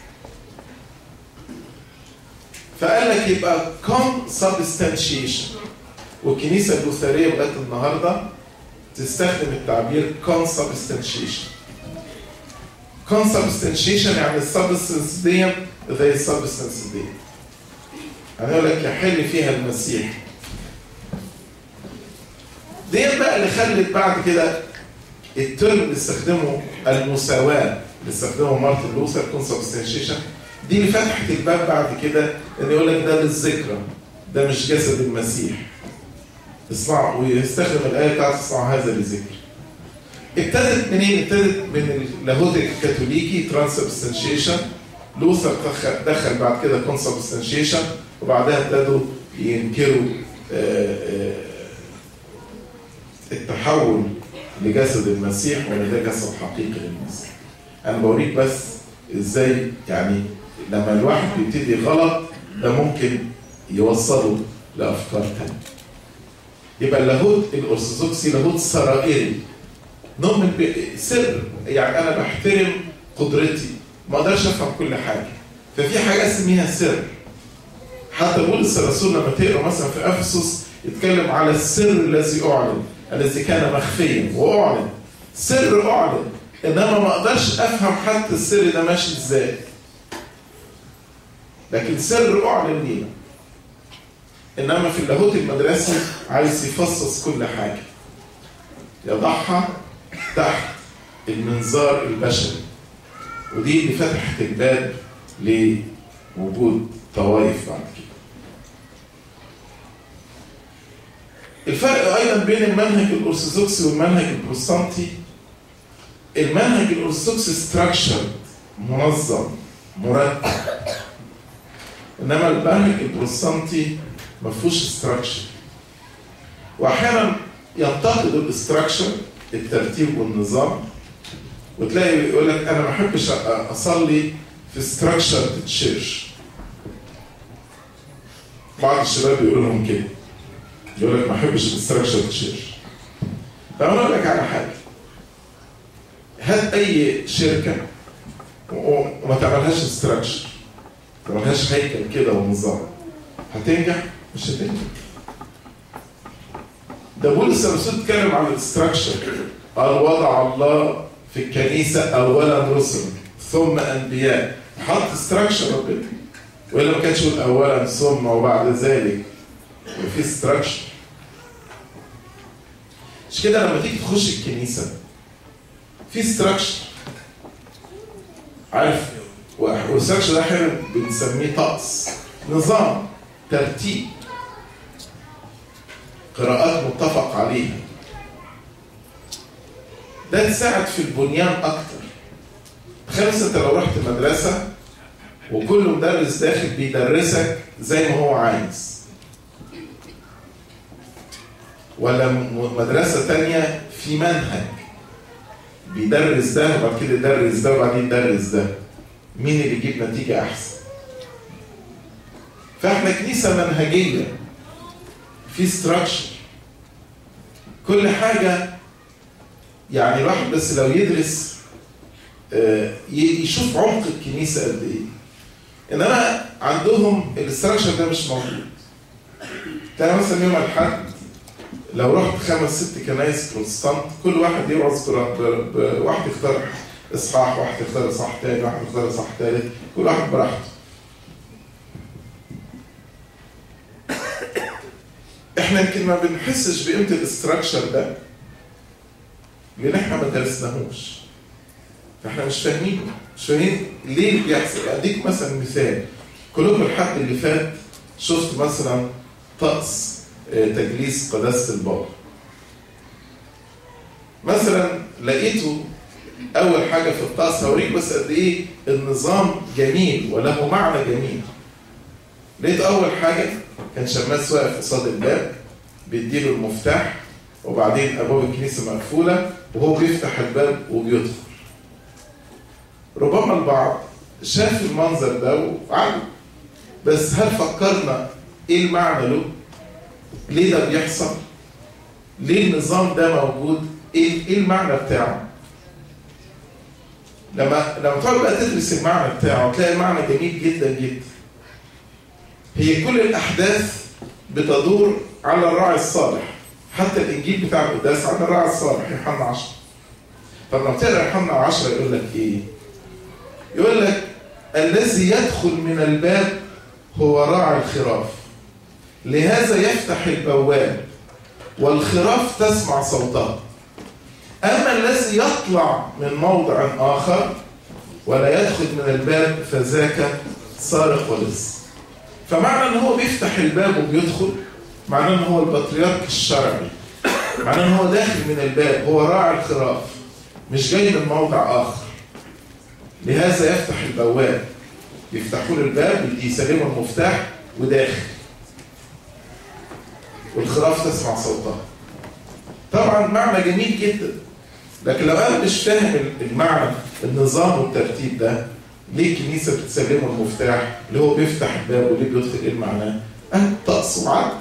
فقال لك يبقى consubstantiation والكنيسة اللوثرية لغاية النهاردة تستخدم التعبير consubstantiation consubstantiation يعني السبستنس دي زي السبستنس دي يعني يقول لك يحل فيها المسيح دي بقى اللي خلت بعد كده الترم اللي استخدمه المساواة اللي استخدمه مارتن لوثر consubstantiation دي اللي فتحت الباب بعد كده ان يقول لك ده للذكرى ده مش جسد المسيح اسمعوا ويستخدم الايه بتاعت اسمعوا هذا لذكر ابتدت منين؟ ابتدت من اللاهوت الكاثوليكي ترانسبستنشيشن لوثر دخل, دخل بعد كده كونسبستنشيشن وبعدها ابتدوا ينكروا التحول لجسد المسيح وان ده جسد حقيقي للمسيح. انا بوريك بس ازاي يعني لما الواحد بيبتدي غلط ده ممكن يوصله لافكار تانية. يبقى اللاهوت الارثوذكسي لاهوت سرائري نؤمن بسر يعني انا بحترم قدرتي ما اقدرش افهم كل حاجه ففي حاجه اسميها سر حتى بولس الرسول لما تقرا مثلا في افسس يتكلم على السر الذي اعلن الذي كان مخفيا واعلن سر اعلن انما ما اقدرش افهم حتى السر ده ماشي ازاي لكن سر اعلن لينا انما في اللاهوت المدرسي عايز يفصص كل حاجه يضعها تحت المنظار البشري ودي اللي فتحت الباب لوجود طوائف بعد كده الفرق ايضا بين المنهج الارثوذكسي والمنهج البروتستانتي المنهج الارثوذكسي ستراكشر منظم مرتب انما المنهج البروتستانتي ما فيهوش ستراكشر واحيانا ينتقد الاستراكشر الترتيب والنظام وتلاقي يقول لك انا ما احبش اصلي في ستراكشر تشيرش بعض الشباب يقول لهم كده يقول لك ما احبش الستراكشر تشيرش فانا اقول لك على حاجه هات اي شركه وما تعملهاش ستراكشر ما تعملهاش هيكل كده ونظام هتنجح مش هتنجح ده بولس الرسول اتكلم عن الاستراكشر قال وضع الله في الكنيسة أولا رسل ثم أنبياء حط استراكشر ربنا وإلا ما كانش يقول أولا ثم وبعد ذلك وفي استراكشر مش كده لما تيجي تخش الكنيسة في استراكشر عارف والاستراكشر ده احنا بنسميه طقس نظام ترتيب قراءات متفق عليها ده تساعد في البنيان اكتر تخيل انت لو رحت مدرسه وكل مدرس داخل بيدرسك زي ما هو عايز ولا مدرسه تانية في منهج بيدرس ده وبعد كده يدرس ده وبعدين يدرس ده مين اللي يجيب نتيجه احسن فاحنا كنيسه منهجيه في ستراكشر كل حاجة يعني الواحد بس لو يدرس آه، ي- يشوف عمق الكنيسه قد ايه انما عندهم الاستراكشر ده مش موجود تلاقي مثلا يوم الاحد لو رحت خمس ست كنايس بروتستانت كل واحد يوعظ بر- ب- ب- واحد يختار اصحاح واحد يختار اصحاح تاني واحد يختار اصحاح تالت كل واحد براحته احنا يمكن ما بنحسش بقيمه الاستراكشر ده لان احنا ما درسناهوش فاحنا مش فاهمين مش فاهمين ليه بيحصل اديك مثلا مثال كلكم الحد اللي فات شفت مثلا طقس آه، تجليس قداسه البابا مثلا لقيته اول حاجه في الطقس هوريك بس قد ايه النظام جميل وله معنى جميل لقيت اول حاجه كان شماس واقف قصاد الباب بيديله المفتاح وبعدين ابواب الكنيسه مقفوله وهو بيفتح الباب وبيدخل ربما البعض شاف المنظر ده وعجب بس هل فكرنا ايه المعنى له؟ ليه ده بيحصل؟ ليه النظام ده موجود؟ ايه ايه المعنى بتاعه؟ لما لما تقعد بقى تدرس المعنى بتاعه تلاقي المعنى جميل جدا جدا. هي كل الاحداث بتدور على الراعي الصالح حتى الانجيل بتاع القداس عن الراعي الصالح يوحنا 10 فلما تقرا يوحنا 10 يقول لك ايه؟ يقول لك الذي يدخل من الباب هو راعي الخراف لهذا يفتح البواب والخراف تسمع صوته أما الذي يطلع من موضع آخر ولا يدخل من الباب فذاك سارق ولص فمعنى ان هو بيفتح الباب وبيدخل معناه ان هو البطريرك الشرعي معناه ان هو داخل من الباب هو راعي الخراف مش جاي من موضع اخر لهذا يفتح البواب يفتحوا له الباب يسلموا المفتاح وداخل والخراف تسمع صوتها طبعا معنى جميل جدا لكن لو انا مش فاهم المعنى النظام والترتيب ده ليه الكنيسه بتسلمه المفتاح اللي هو بيفتح الباب وليه بيدخل ايه معناه؟ اه طقس وعد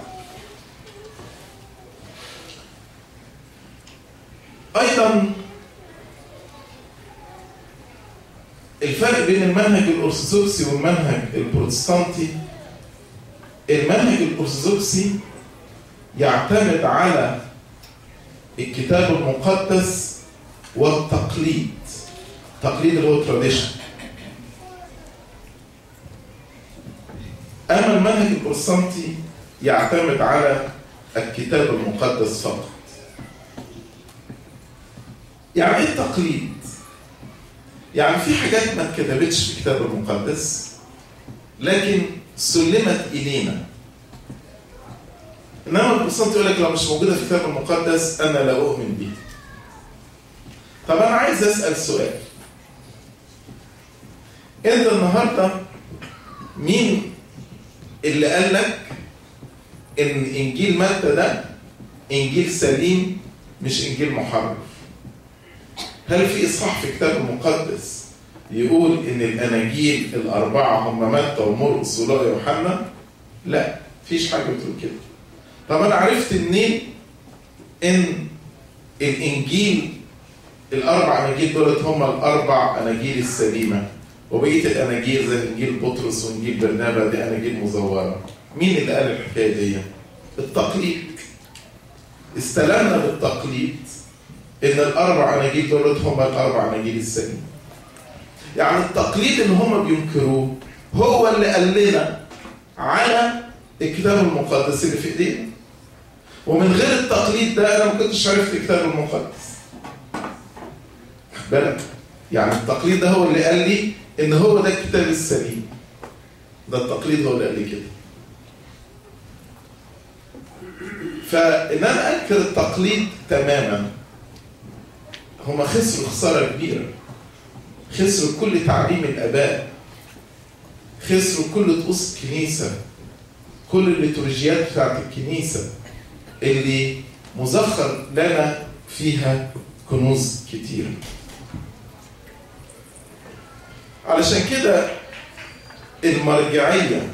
ايضا الفرق بين المنهج الارثوذكسي والمنهج البروتستانتي المنهج الارثوذكسي يعتمد على الكتاب المقدس والتقليد تقليد اللي هو تراديشن اما المنهج البروتستانتي يعتمد على الكتاب المقدس فقط يعني ايه التقليد يعني في حاجات ما اتكتبتش في الكتاب المقدس لكن سلمت الينا انما البروتستانت يقول لك لو مش موجوده في الكتاب المقدس انا لا اؤمن بيها طب انا عايز اسال سؤال انت النهارده مين اللي قال لك ان انجيل متى ده انجيل سليم مش انجيل محرف هل في اصحاح في الكتاب المقدس يقول ان الاناجيل الاربعه هم متى ومرقس ولوقا ويوحنا لا فيش حاجه بتقول كده طب انا عرفت منين ان الانجيل الاربع اناجيل دولت هم الاربع اناجيل السليمه وبقيه الاناجيل زي انجيل بطرس وانجيل برنابا دي اناجيل مزوره مين اللي قال الحكايه دي التقليد استلمنا بالتقليد ان الاربع اناجيل دولت هم الاربع اناجيل السليمه يعني التقليد اللي هم بينكروه هو اللي قال لنا على الكتاب المقدس اللي في ايدينا ومن غير التقليد ده انا ما كنتش عرفت الكتاب المقدس بالك يعني التقليد ده هو اللي قال لي ان هو ده الكتاب السليم ده التقليد هو اللي قال لي كده فان انا انكر التقليد تماما هما خسروا خساره كبيره خسروا كل تعليم الاباء خسروا كل طقوس الكنيسه كل الليتورجيات بتاعت الكنيسه اللي مزخر لنا فيها كنوز كتيره علشان كده المرجعية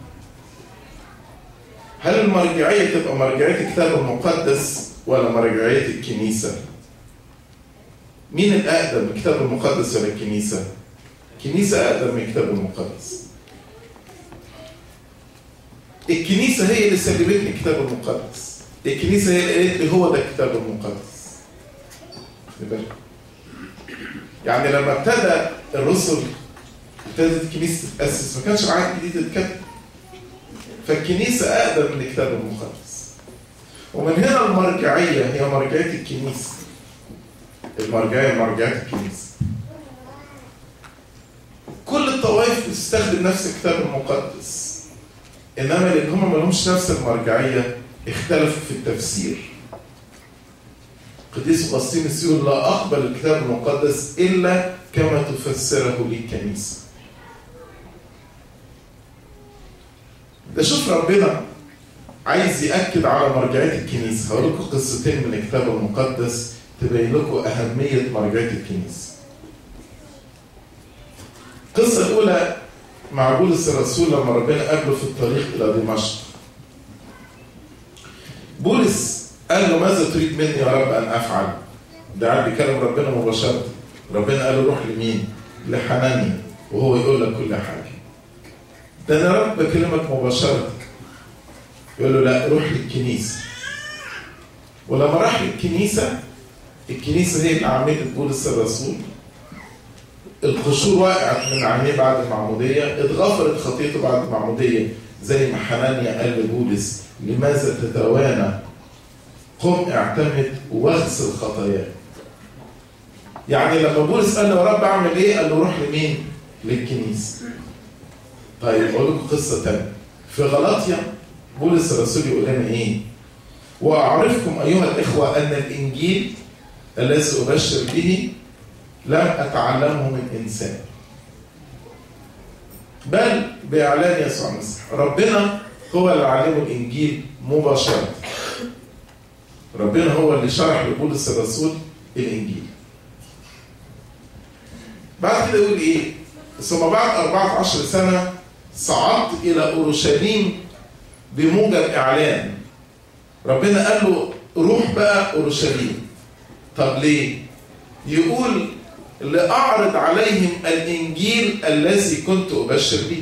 هل المرجعية تبقى مرجعية الكتاب المقدس ولا مرجعية الكنيسة؟ مين الأقدم الكتاب المقدس ولا الكنيسة؟ الكنيسة أقدم من الكتاب المقدس الكنيسة هي اللي سلمتني الكتاب المقدس الكنيسة هي اللي قالت لي هو ده الكتاب المقدس يعني لما ابتدى الرسل ابتدت الكنيسة تتأسس ما كانش العهد الجديد اتكتب فالكنيسة أقدم من الكتاب المقدس ومن هنا المرجعية هي مرجعية الكنيسة المرجعية مرجعية الكنيسة كل الطوائف بتستخدم نفس الكتاب المقدس انما لان هم ما لهمش نفس المرجعيه اختلفوا في التفسير قديس اغسطينوس يقول لا اقبل الكتاب المقدس الا كما تفسره لي الكنيسه ده شوف ربنا عايز ياكد على مرجعيه الكنيسه هقول لكم قصتين من الكتاب المقدس تبين لكم اهميه مرجعيه الكنيسه القصه الاولى مع بولس الرسول لما ربنا قابله في الطريق الى دمشق. بولس قال له ماذا تريد مني يا رب ان افعل؟ ده قاعد بيكلم ربنا مباشره. ربنا قال له روح لمين؟ لحنانيا وهو يقول لك كل حاجه. ده انا رب بكلمك مباشره. يقول له لا روح للكنيسه. ولما راح للكنيسه الكنيسه هي اللي عملت بولس الرسول القشور وقعت من عينيه بعد المعمودية اتغفرت خطيته بعد المعمودية زي ما حنانيا قال لبولس لماذا تتوانى قم اعتمد واغسل خطاياك يعني لما بولس قال له يا رب اعمل ايه قال له روح لمين للكنيسة طيب اقول لكم قصة تانية في غلاطيا بولس الرسول يقول لنا ايه واعرفكم ايها الاخوة ان الانجيل الذي ابشر به لم أتعلمه من إنسان بل بإعلان يسوع المسيح ربنا هو اللي علمه الإنجيل مباشرة ربنا هو اللي شرح لبولس الرسول الإنجيل بعد كده يقول إيه ثم بعد 14 سنة صعدت إلى أورشليم بموجب إعلان ربنا قال له روح بقى أورشليم طب ليه؟ يقول لأعرض عليهم الإنجيل الذي كنت أبشر به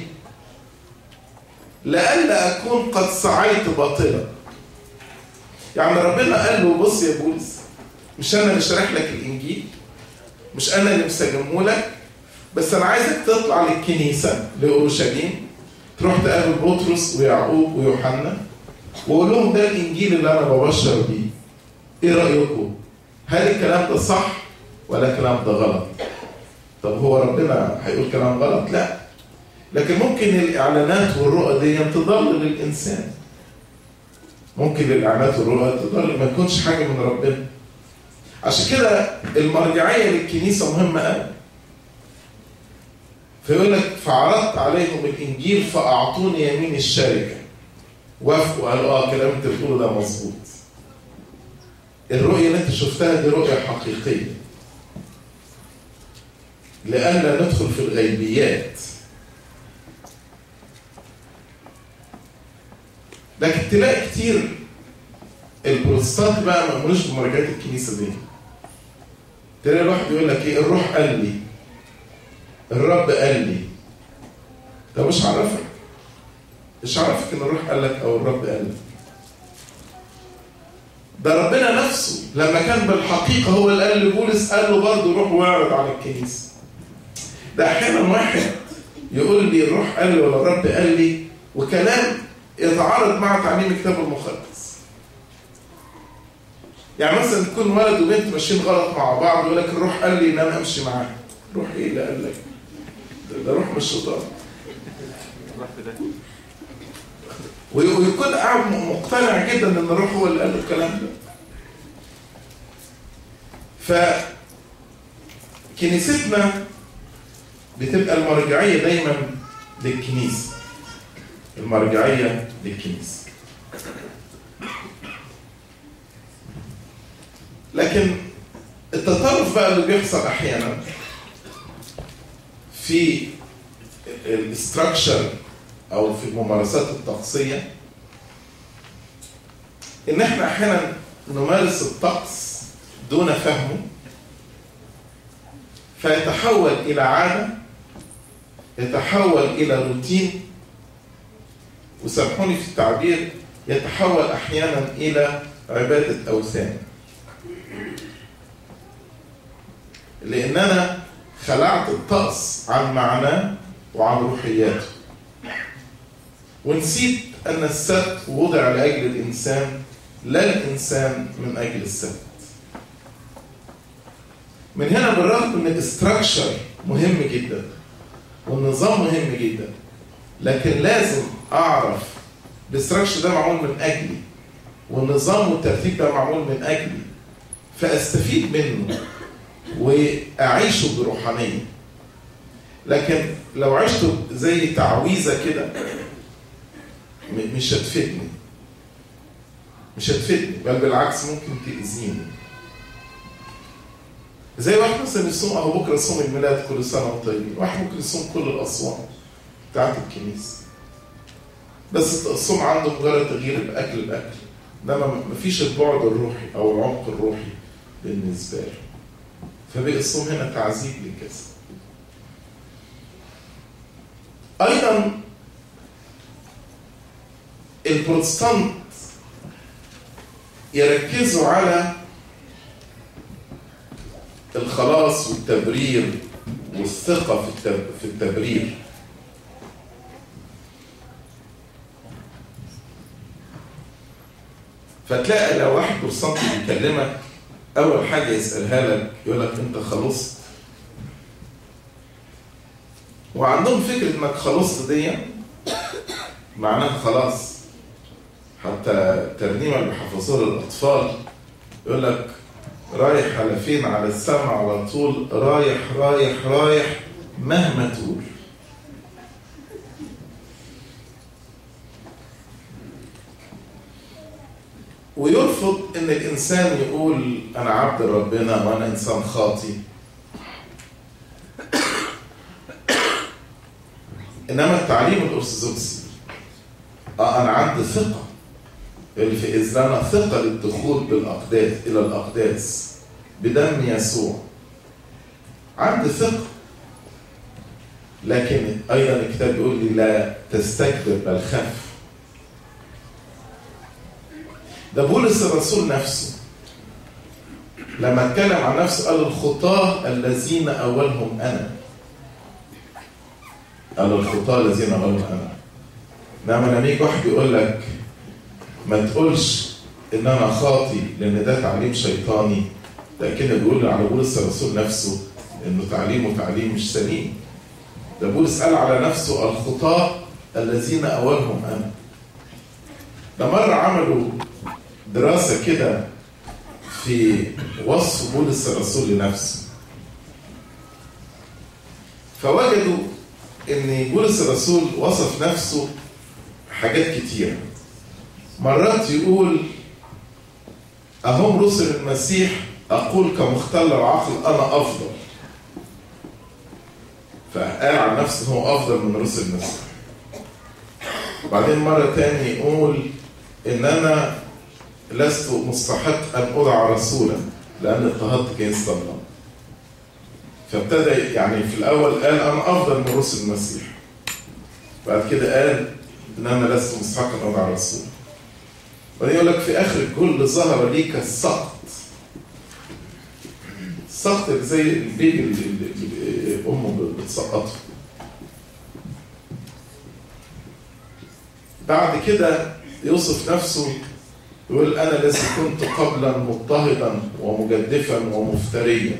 لئلا أكون قد سعيت باطلا يعني ربنا قال له بص يا بولس مش أنا اللي شارح لك الإنجيل مش أنا اللي مسجمه لك بس أنا عايزك تطلع للكنيسة لأورشليم تروح تقابل بطرس ويعقوب ويوحنا وقول لهم ده الإنجيل اللي أنا ببشر بيه إيه رأيكم؟ هل الكلام ده صح ولا الكلام ده غلط؟ طب هو ربنا هيقول كلام غلط؟ لا لكن ممكن الإعلانات والرؤى دي تضل للإنسان ممكن الإعلانات والرؤى تضل ما يكونش حاجة من ربنا عشان كده المرجعية للكنيسة مهمة قوي فيقول لك فعرضت عليهم الإنجيل فأعطوني يمين الشركة وافقوا قالوا اه كلام انت بتقوله ده مظبوط الرؤية اللي انت شفتها دي رؤية حقيقية لئلا ندخل في الغيبيات لكن تلاقي كتير البروتستانت بقى ما يؤمنوش بمراجعات الكنيسه دي تلاقي الواحد يقول لك ايه الروح قال لي الرب قال لي ده مش عرفك مش عرفك ان الروح قال لك او الرب قال لك ده ربنا نفسه لما كان بالحقيقه هو اللي قال لبولس قال له برضه روح واعرض على الكنيسه ده احيانا واحد يقول لي الروح قال لي ولا الرب قال لي وكلام يتعارض مع تعليم الكتاب المقدس يعني مثلا تكون ولد وبنت ماشيين غلط مع بعض ويقول لك الروح قال لي ان انا امشي معاه روح ايه اللي قال لك ده, ده روح من الشيطان ويكون قاعد مقتنع جدا ان الروح هو اللي قال له الكلام ده ف كنيستنا بتبقى المرجعيه دايما للكنيسه المرجعيه للكنيسه لكن التطرف بقى اللي بيحصل احيانا في الاستراكشر او في الممارسات الطقسيه ان احنا احيانا نمارس الطقس دون فهمه فيتحول إلى عادة يتحول إلى روتين وسامحوني في التعبير يتحول أحيانا إلى عبادة أوثان لأن أنا خلعت الطقس عن معناه وعن روحياته ونسيت أن السبت وضع لأجل الإنسان لا الإنسان من أجل السبت من هنا بالرغم ان الاستراكشر مهم جدا والنظام مهم جدا لكن لازم اعرف الاستراكشر ده معمول من اجلي والنظام والترتيب ده معمول من اجلي فاستفيد منه واعيشه بروحانيه لكن لو عشته زي تعويذه كده مش هتفيدني مش هتفيدني بل بالعكس ممكن تاذيني زي واحد مثلا يصوم اهو بكره صوم الميلاد كل سنه وانتم طيبين، واحد ممكن يصوم كل الاصوام بتاعت الكنيسه. بس الصوم عنده مجرد تغيير الاكل باكل، انما مفيش البعد الروحي او العمق الروحي بالنسبه له. فبقى الصوم هنا تعذيب للجسد. ايضا البروتستانت يركزوا على الخلاص والتبرير والثقة في في التبرير فتلاقي لو واحد بروتستانتي بيكلمك أول حاجة يسألها لك يقول لك أنت خلصت وعندهم فكرة إنك خلصت دي معناها خلاص حتى الترنيمة اللي بيحفظوها للأطفال يقول لك رايح على فين على السماء على طول رايح رايح رايح مهما تقول ويرفض ان الانسان يقول انا عبد ربنا وانا انسان خاطي انما التعليم الارثوذكسي اه انا عندي ثقه اللي في إذلنا ثقة للدخول بالأقداس إلى الأقداس بدم يسوع عندي ثقة لكن أيضا الكتاب بيقول لي لا تستكبر بل خف ده بولس الرسول نفسه لما اتكلم عن نفسه قال الخطاة الذين أولهم أنا قال الخطاة الذين أولهم أنا انما لما يجي واحد يقول لك ما تقولش ان انا خاطي لان ده تعليم شيطاني ده كده بيقول على بولس الرسول نفسه انه تعليمه تعليم مش سليم ده بولس قال على نفسه الخطاة الذين اولهم انا ده مرة عملوا دراسة كده في وصف بولس الرسول لنفسه فوجدوا ان بولس الرسول وصف نفسه حاجات كتيره مرات يقول أهم رسل المسيح أقول كمختل العقل أنا أفضل فقال عن نفسه هو أفضل من رسل المسيح بعدين مرة تاني يقول إن أنا لست مستحق أن أدعى رسولا لأن اضطهدت كنيسة الله فابتدى يعني في الأول قال أنا أفضل من رسل المسيح بعد كده قال إن أنا لست مستحق أن أدعى رسولا وبعدين يقول لك في اخر الكل ظهر ليك السقط السقط زي البيبي اللي امه بتسقطه بعد كده يوصف نفسه يقول انا الذي كنت قبلا مضطهدا ومجدفا ومفتريا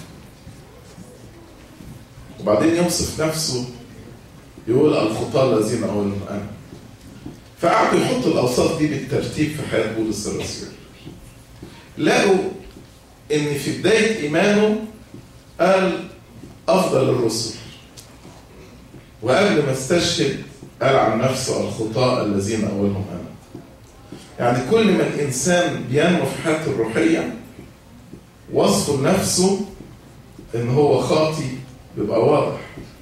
وبعدين يوصف نفسه يقول الخطاة الذين اولهم انا فقعدوا يحطوا الاوصاف دي بالترتيب في حياه بولس الرسول لقوا ان في بدايه ايمانه قال افضل الرسل وقبل ما استشهد قال عن نفسه الخطاة الذين اولهم انا يعني كل ما الانسان بينمو في حياته الروحيه وصفه لنفسه ان هو خاطي بيبقى واضح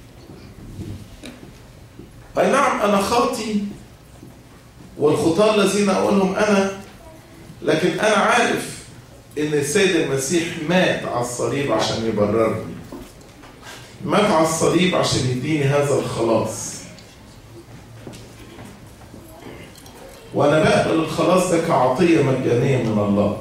اي نعم انا خاطي والخطاة الذين أقولهم أنا لكن أنا عارف إن السيد المسيح مات على الصليب عشان يبررني مات على الصليب عشان يديني هذا الخلاص وانا بقبل الخلاص ده كعطيه مجانيه من الله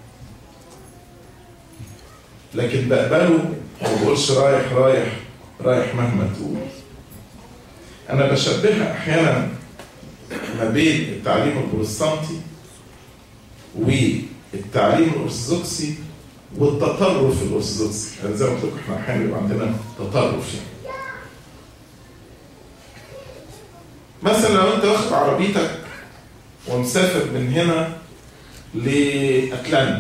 لكن بقبله ما بقولش رايح رايح رايح مهما تقول انا بشبهها احيانا ما بين التعليم البروتستانتي والتعليم الارثوذكسي والتطرف الارثوذكسي يعني زي ما قلت لكم احنا احيانا بيبقى عندنا تطرف يعني مثلا لو انت واخد عربيتك ومسافر من هنا لاتلانتا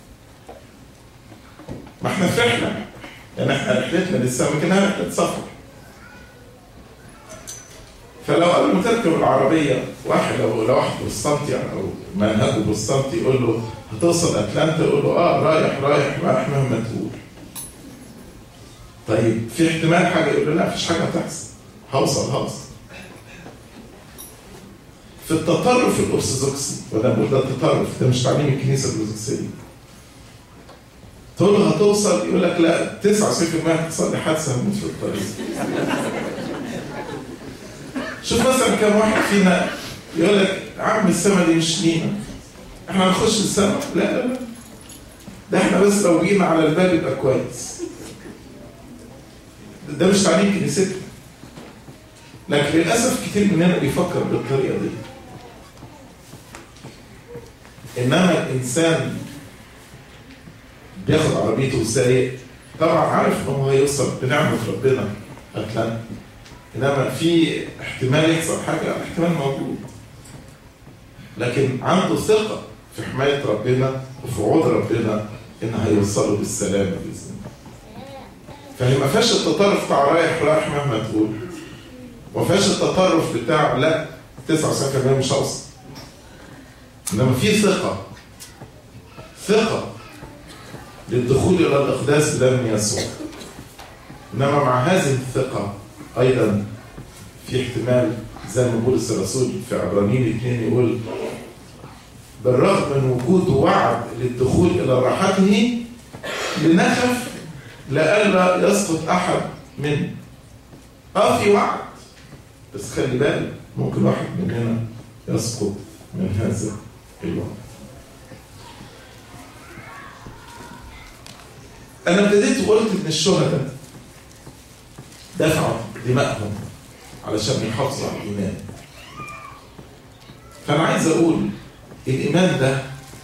ما احنا في رحله يعني احنا رحلتنا للسما كانها رحله سفر فلو قبل ما تركب العربيه واحد لو لو واحد بروتستانتي يعني او منهجه بروتستانتي يقول له هتوصل اتلانتا يقول له اه رايح رايح رايح مهما تقول طيب في احتمال حاجه يقول له لا مفيش حاجه هتحصل هوصل هوصل في التطرف الارثوذكسي وده بقول ده التطرف ده مش تعليم الكنيسه الارثوذكسيه تقول له هتوصل يقول لك لا 99% هتحصل لي حادثه هموت في الطريق شوف مثلا كم واحد فينا يقول لك عم السما دي مش لينا احنا هنخش السما لا لا لا ده احنا بس لو جينا على الباب يبقى كويس ده مش تعليم كنيستنا لكن للاسف كتير مننا بيفكر بالطريقه دي انما الانسان بياخد عربيته وسايق طبعا عارف ان هو هيوصل بنعمه ربنا اتلانتا انما في احتمال يحصل حاجه الاحتمال موجود لكن عنده ثقه في حمايه ربنا وفي وعود ربنا ان هيوصله بالسلام باذن الله فهي ما فيهاش التطرف بتاع رايح رايح مهما تقول وما فيهاش التطرف بتاع لا 99% مش هوصل انما في ثقه ثقه للدخول الى الاقداس بدم يسوع انما مع هذه الثقه ايضا في احتمال زي ما بولس الرسول في عبرانيين اثنين يقول بالرغم من وجود وعد للدخول الى راحته لنخف لئلا يسقط احد منه اه في وعد بس خلي بالك ممكن واحد مننا يسقط من هذا الوعد انا ابتديت وقلت ان الشهداء دفعوا دمائهم علشان يحافظوا على الايمان فانا عايز اقول الايمان ده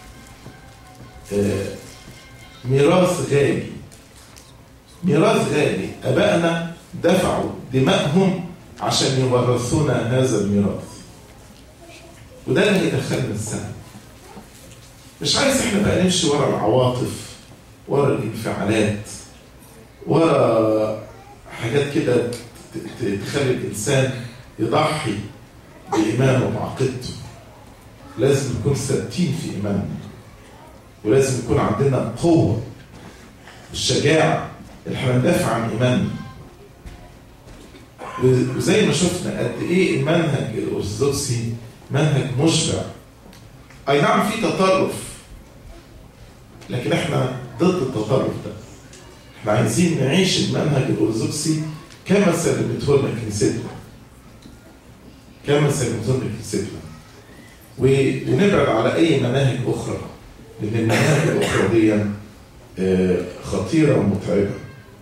آه، ميراث غالي ميراث غالي ابائنا دفعوا دمائهم عشان يورثونا هذا الميراث وده اللي هيدخلنا السنه مش عايز احنا بقى نمشي ورا العواطف ورا الانفعالات ورا حاجات كده ت- ت- تخلي الانسان يضحي بايمانه وبعقيدته لازم نكون ثابتين في ايماننا ولازم يكون عندنا قوه الشجاعه اللي احنا ندافع عن ايماننا و- وزي ما شفنا قد ايه المنهج الارثوذكسي منهج مشبع اي نعم في تطرف لكن احنا ضد التطرف ده احنا عايزين نعيش المنهج الارثوذكسي كما سلمته لنا كنيستنا كما سلمته لنا كنيستنا و- ونبعد على اي مناهج اخرى لان المناهج الاخرى دي آه، خطيره ومتعبه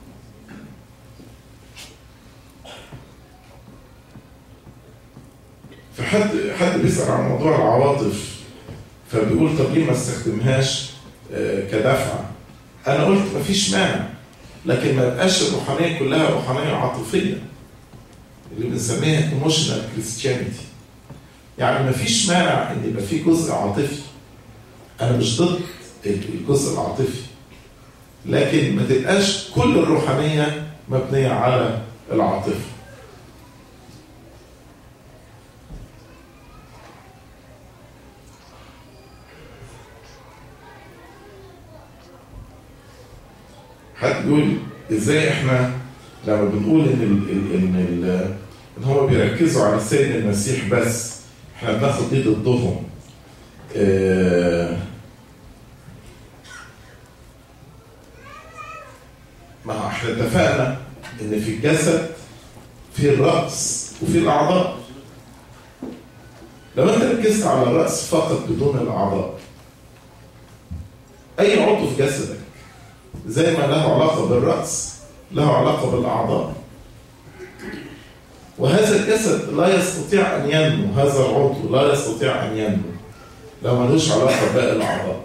فحد حد بيسال عن موضوع العواطف فبيقول طب ليه ما استخدمهاش آه، كدفعه انا قلت مفيش مانع لكن ما يبقاش الروحانيه كلها روحانيه عاطفيه اللي بنسميها ايموشنال كريستيانيتي يعني مفيش مانع ان يبقى في جزء عاطفي انا مش ضد الجزء العاطفي لكن ما تبقاش كل الروحانيه مبنيه على العاطفه حد بيقول ازاي احنا لما بنقول ان ال ال ان ال ان هم بيركزوا على السيد المسيح بس احنا بناخد دي ضدهم آه، ما هو احنا اتفقنا ان في الجسد في الرأس وفي الأعضاء لو انت ركزت على الرأس فقط بدون الأعضاء أي عضو في جسدك زي ما له علاقة بالرأس له علاقة بالأعضاء وهذا الجسد لا يستطيع أن ينمو هذا العضو لا يستطيع أن ينمو لو ملوش علاقة بباقي الأعضاء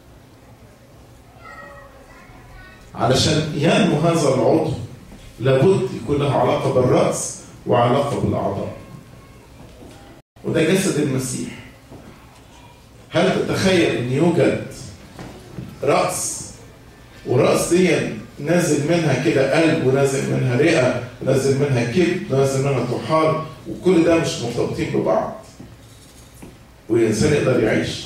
علشان ينمو هذا العضو لابد يكون له علاقة بالرأس وعلاقة بالأعضاء وده جسد المسيح هل تتخيل أن يوجد رأس ورأس دي نازل منها كده قلب ونازل منها رئة ونازل منها كبد ونازل منها طحال وكل ده مش مرتبطين ببعض والإنسان يقدر يعيش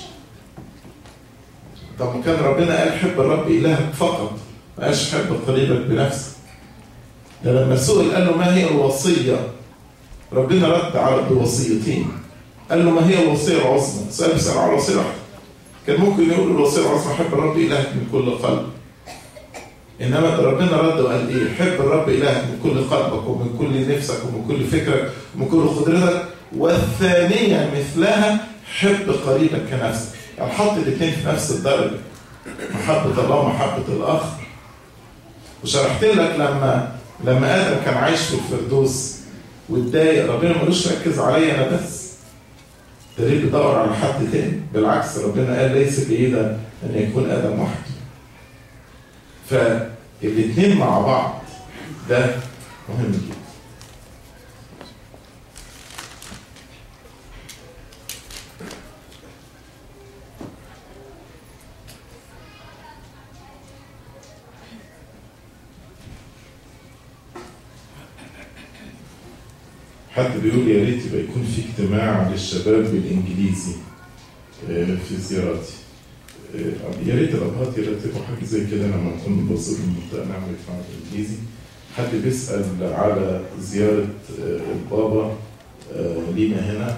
طب ما كان ربنا قال حب الرب إلهك فقط ما قالش حب قريبك بنفسك ده لما سئل قال له ما هي الوصية ربنا رد على بوصيتين قال له ما هي الوصية العظمى سأل بيسأل على الوصية واحدة كان ممكن يقول الوصية العظمى حب الرب إلهك من كل قلب إنما ربنا رد وقال إيه حب الرب إلهك من كل قلبك ومن كل نفسك ومن كل فكرك ومن كل قدرتك والثانية مثلها حب قريبك كنفسك يعني حط الاثنين في نفس الدرجة محبة الله ومحبة الآخر وشرحت لك لما لما ادم كان عايش في الفردوس واتضايق ربنا ملوش ركز عليا انا بس ده ليه بيدور على حد تاني بالعكس ربنا قال ليس جيدا ان يكون ادم وحده فالاثنين مع بعض ده مهم جدا حد بيقول يا ريت يبقى يكون في اجتماع للشباب بالانجليزي في زياراتي يا ريت الابهات يرتبوا حاجه زي كده لما نكون بنزور المنطقه نعمل اجتماع بالانجليزي حد بيسال على زياره البابا لينا هنا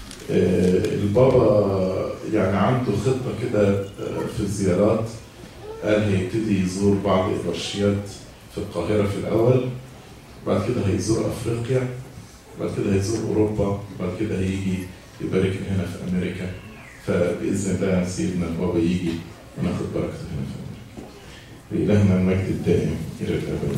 البابا يعني عنده خطه كده في الزيارات قال هيبتدي يزور بعض الابرشيات في القاهره في الاول بعد كده هيزور افريقيا بعد كده هيزور اوروبا بعد كده هيجي يبارك هنا في امريكا فباذن الله سيدنا البابا يجي وناخد بركته هنا في امريكا لالهنا المجد الدائم الى الابد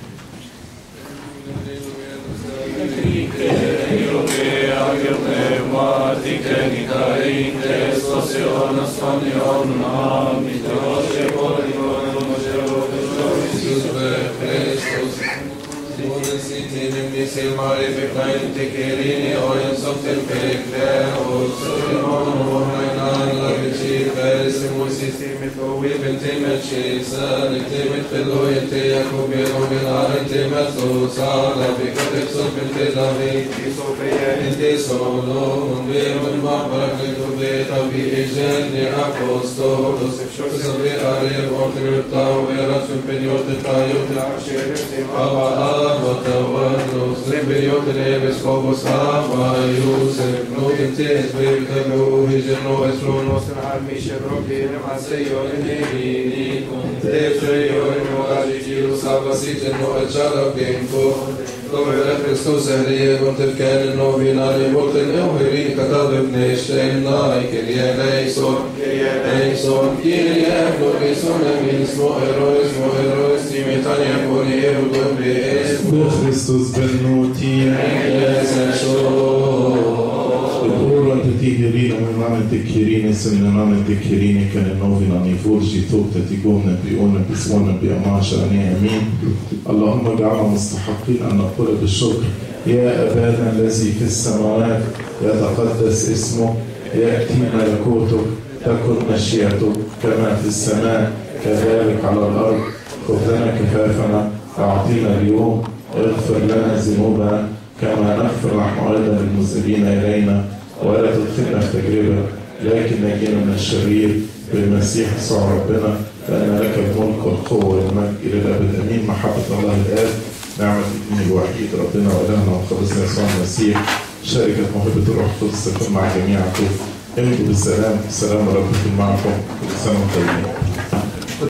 Sin marifica integrine och en sorten pekle och sorgen och hajnan la bici färs systemet och ibentimet kisa iktimet filo inte jakobi och min aritimet och sala bikatet så binti lavi inte solo hon ber om mabrak och vet av vi igen i apostolos så vi är i vårt grutta och era superiortet tajot Ava ava tavarnos Limbriot leves povos ava Yusef Notim tes Vektabu Hijeno Esronos Armisha Roki Nemaseyo Eneginikum Tefreyo Enoagitilu Sava Siteno Echara Benko Domnule Hristos Ehrie Gunter Kern Novinari Volten Euheri Katav Ibneshten Nai Kyrie Leison Leison Kyrie Glorison Emismo Erois Mo Erois Timitania Boni Erudom بخريستوس بالنوتين Ora te tigerina me mame te kirine se ne mame te kirine ka ne novina ni furji توبة تقومنا بيقومنا بسوانا بأماشا امين اللهم اجعلنا مستحقين ان نقول بالشكر يا ابانا الذي في السماوات يتقدس اسمك ياتي ملكوتك تكن مشيئتك كما في السماء كذلك على الارض خذ لنا كفافنا اعطينا اليوم اغفر لنا ذنوبنا كما نغفر نحن ايضا للمذنبين الينا ولا تدخلنا في تجربه لكن نجينا من الشرير بالمسيح يسوع ربنا لان لك الملك والقوه والمجد الى الابد امين محبه الله الاب نعمه الابن الوحيد ربنا والهنا وخلصنا يسوع المسيح شركه موهبه الروح القدس تكون مع جميعكم امضوا بالسلام سلام رب يكون معكم كل سنه وانتم طيبين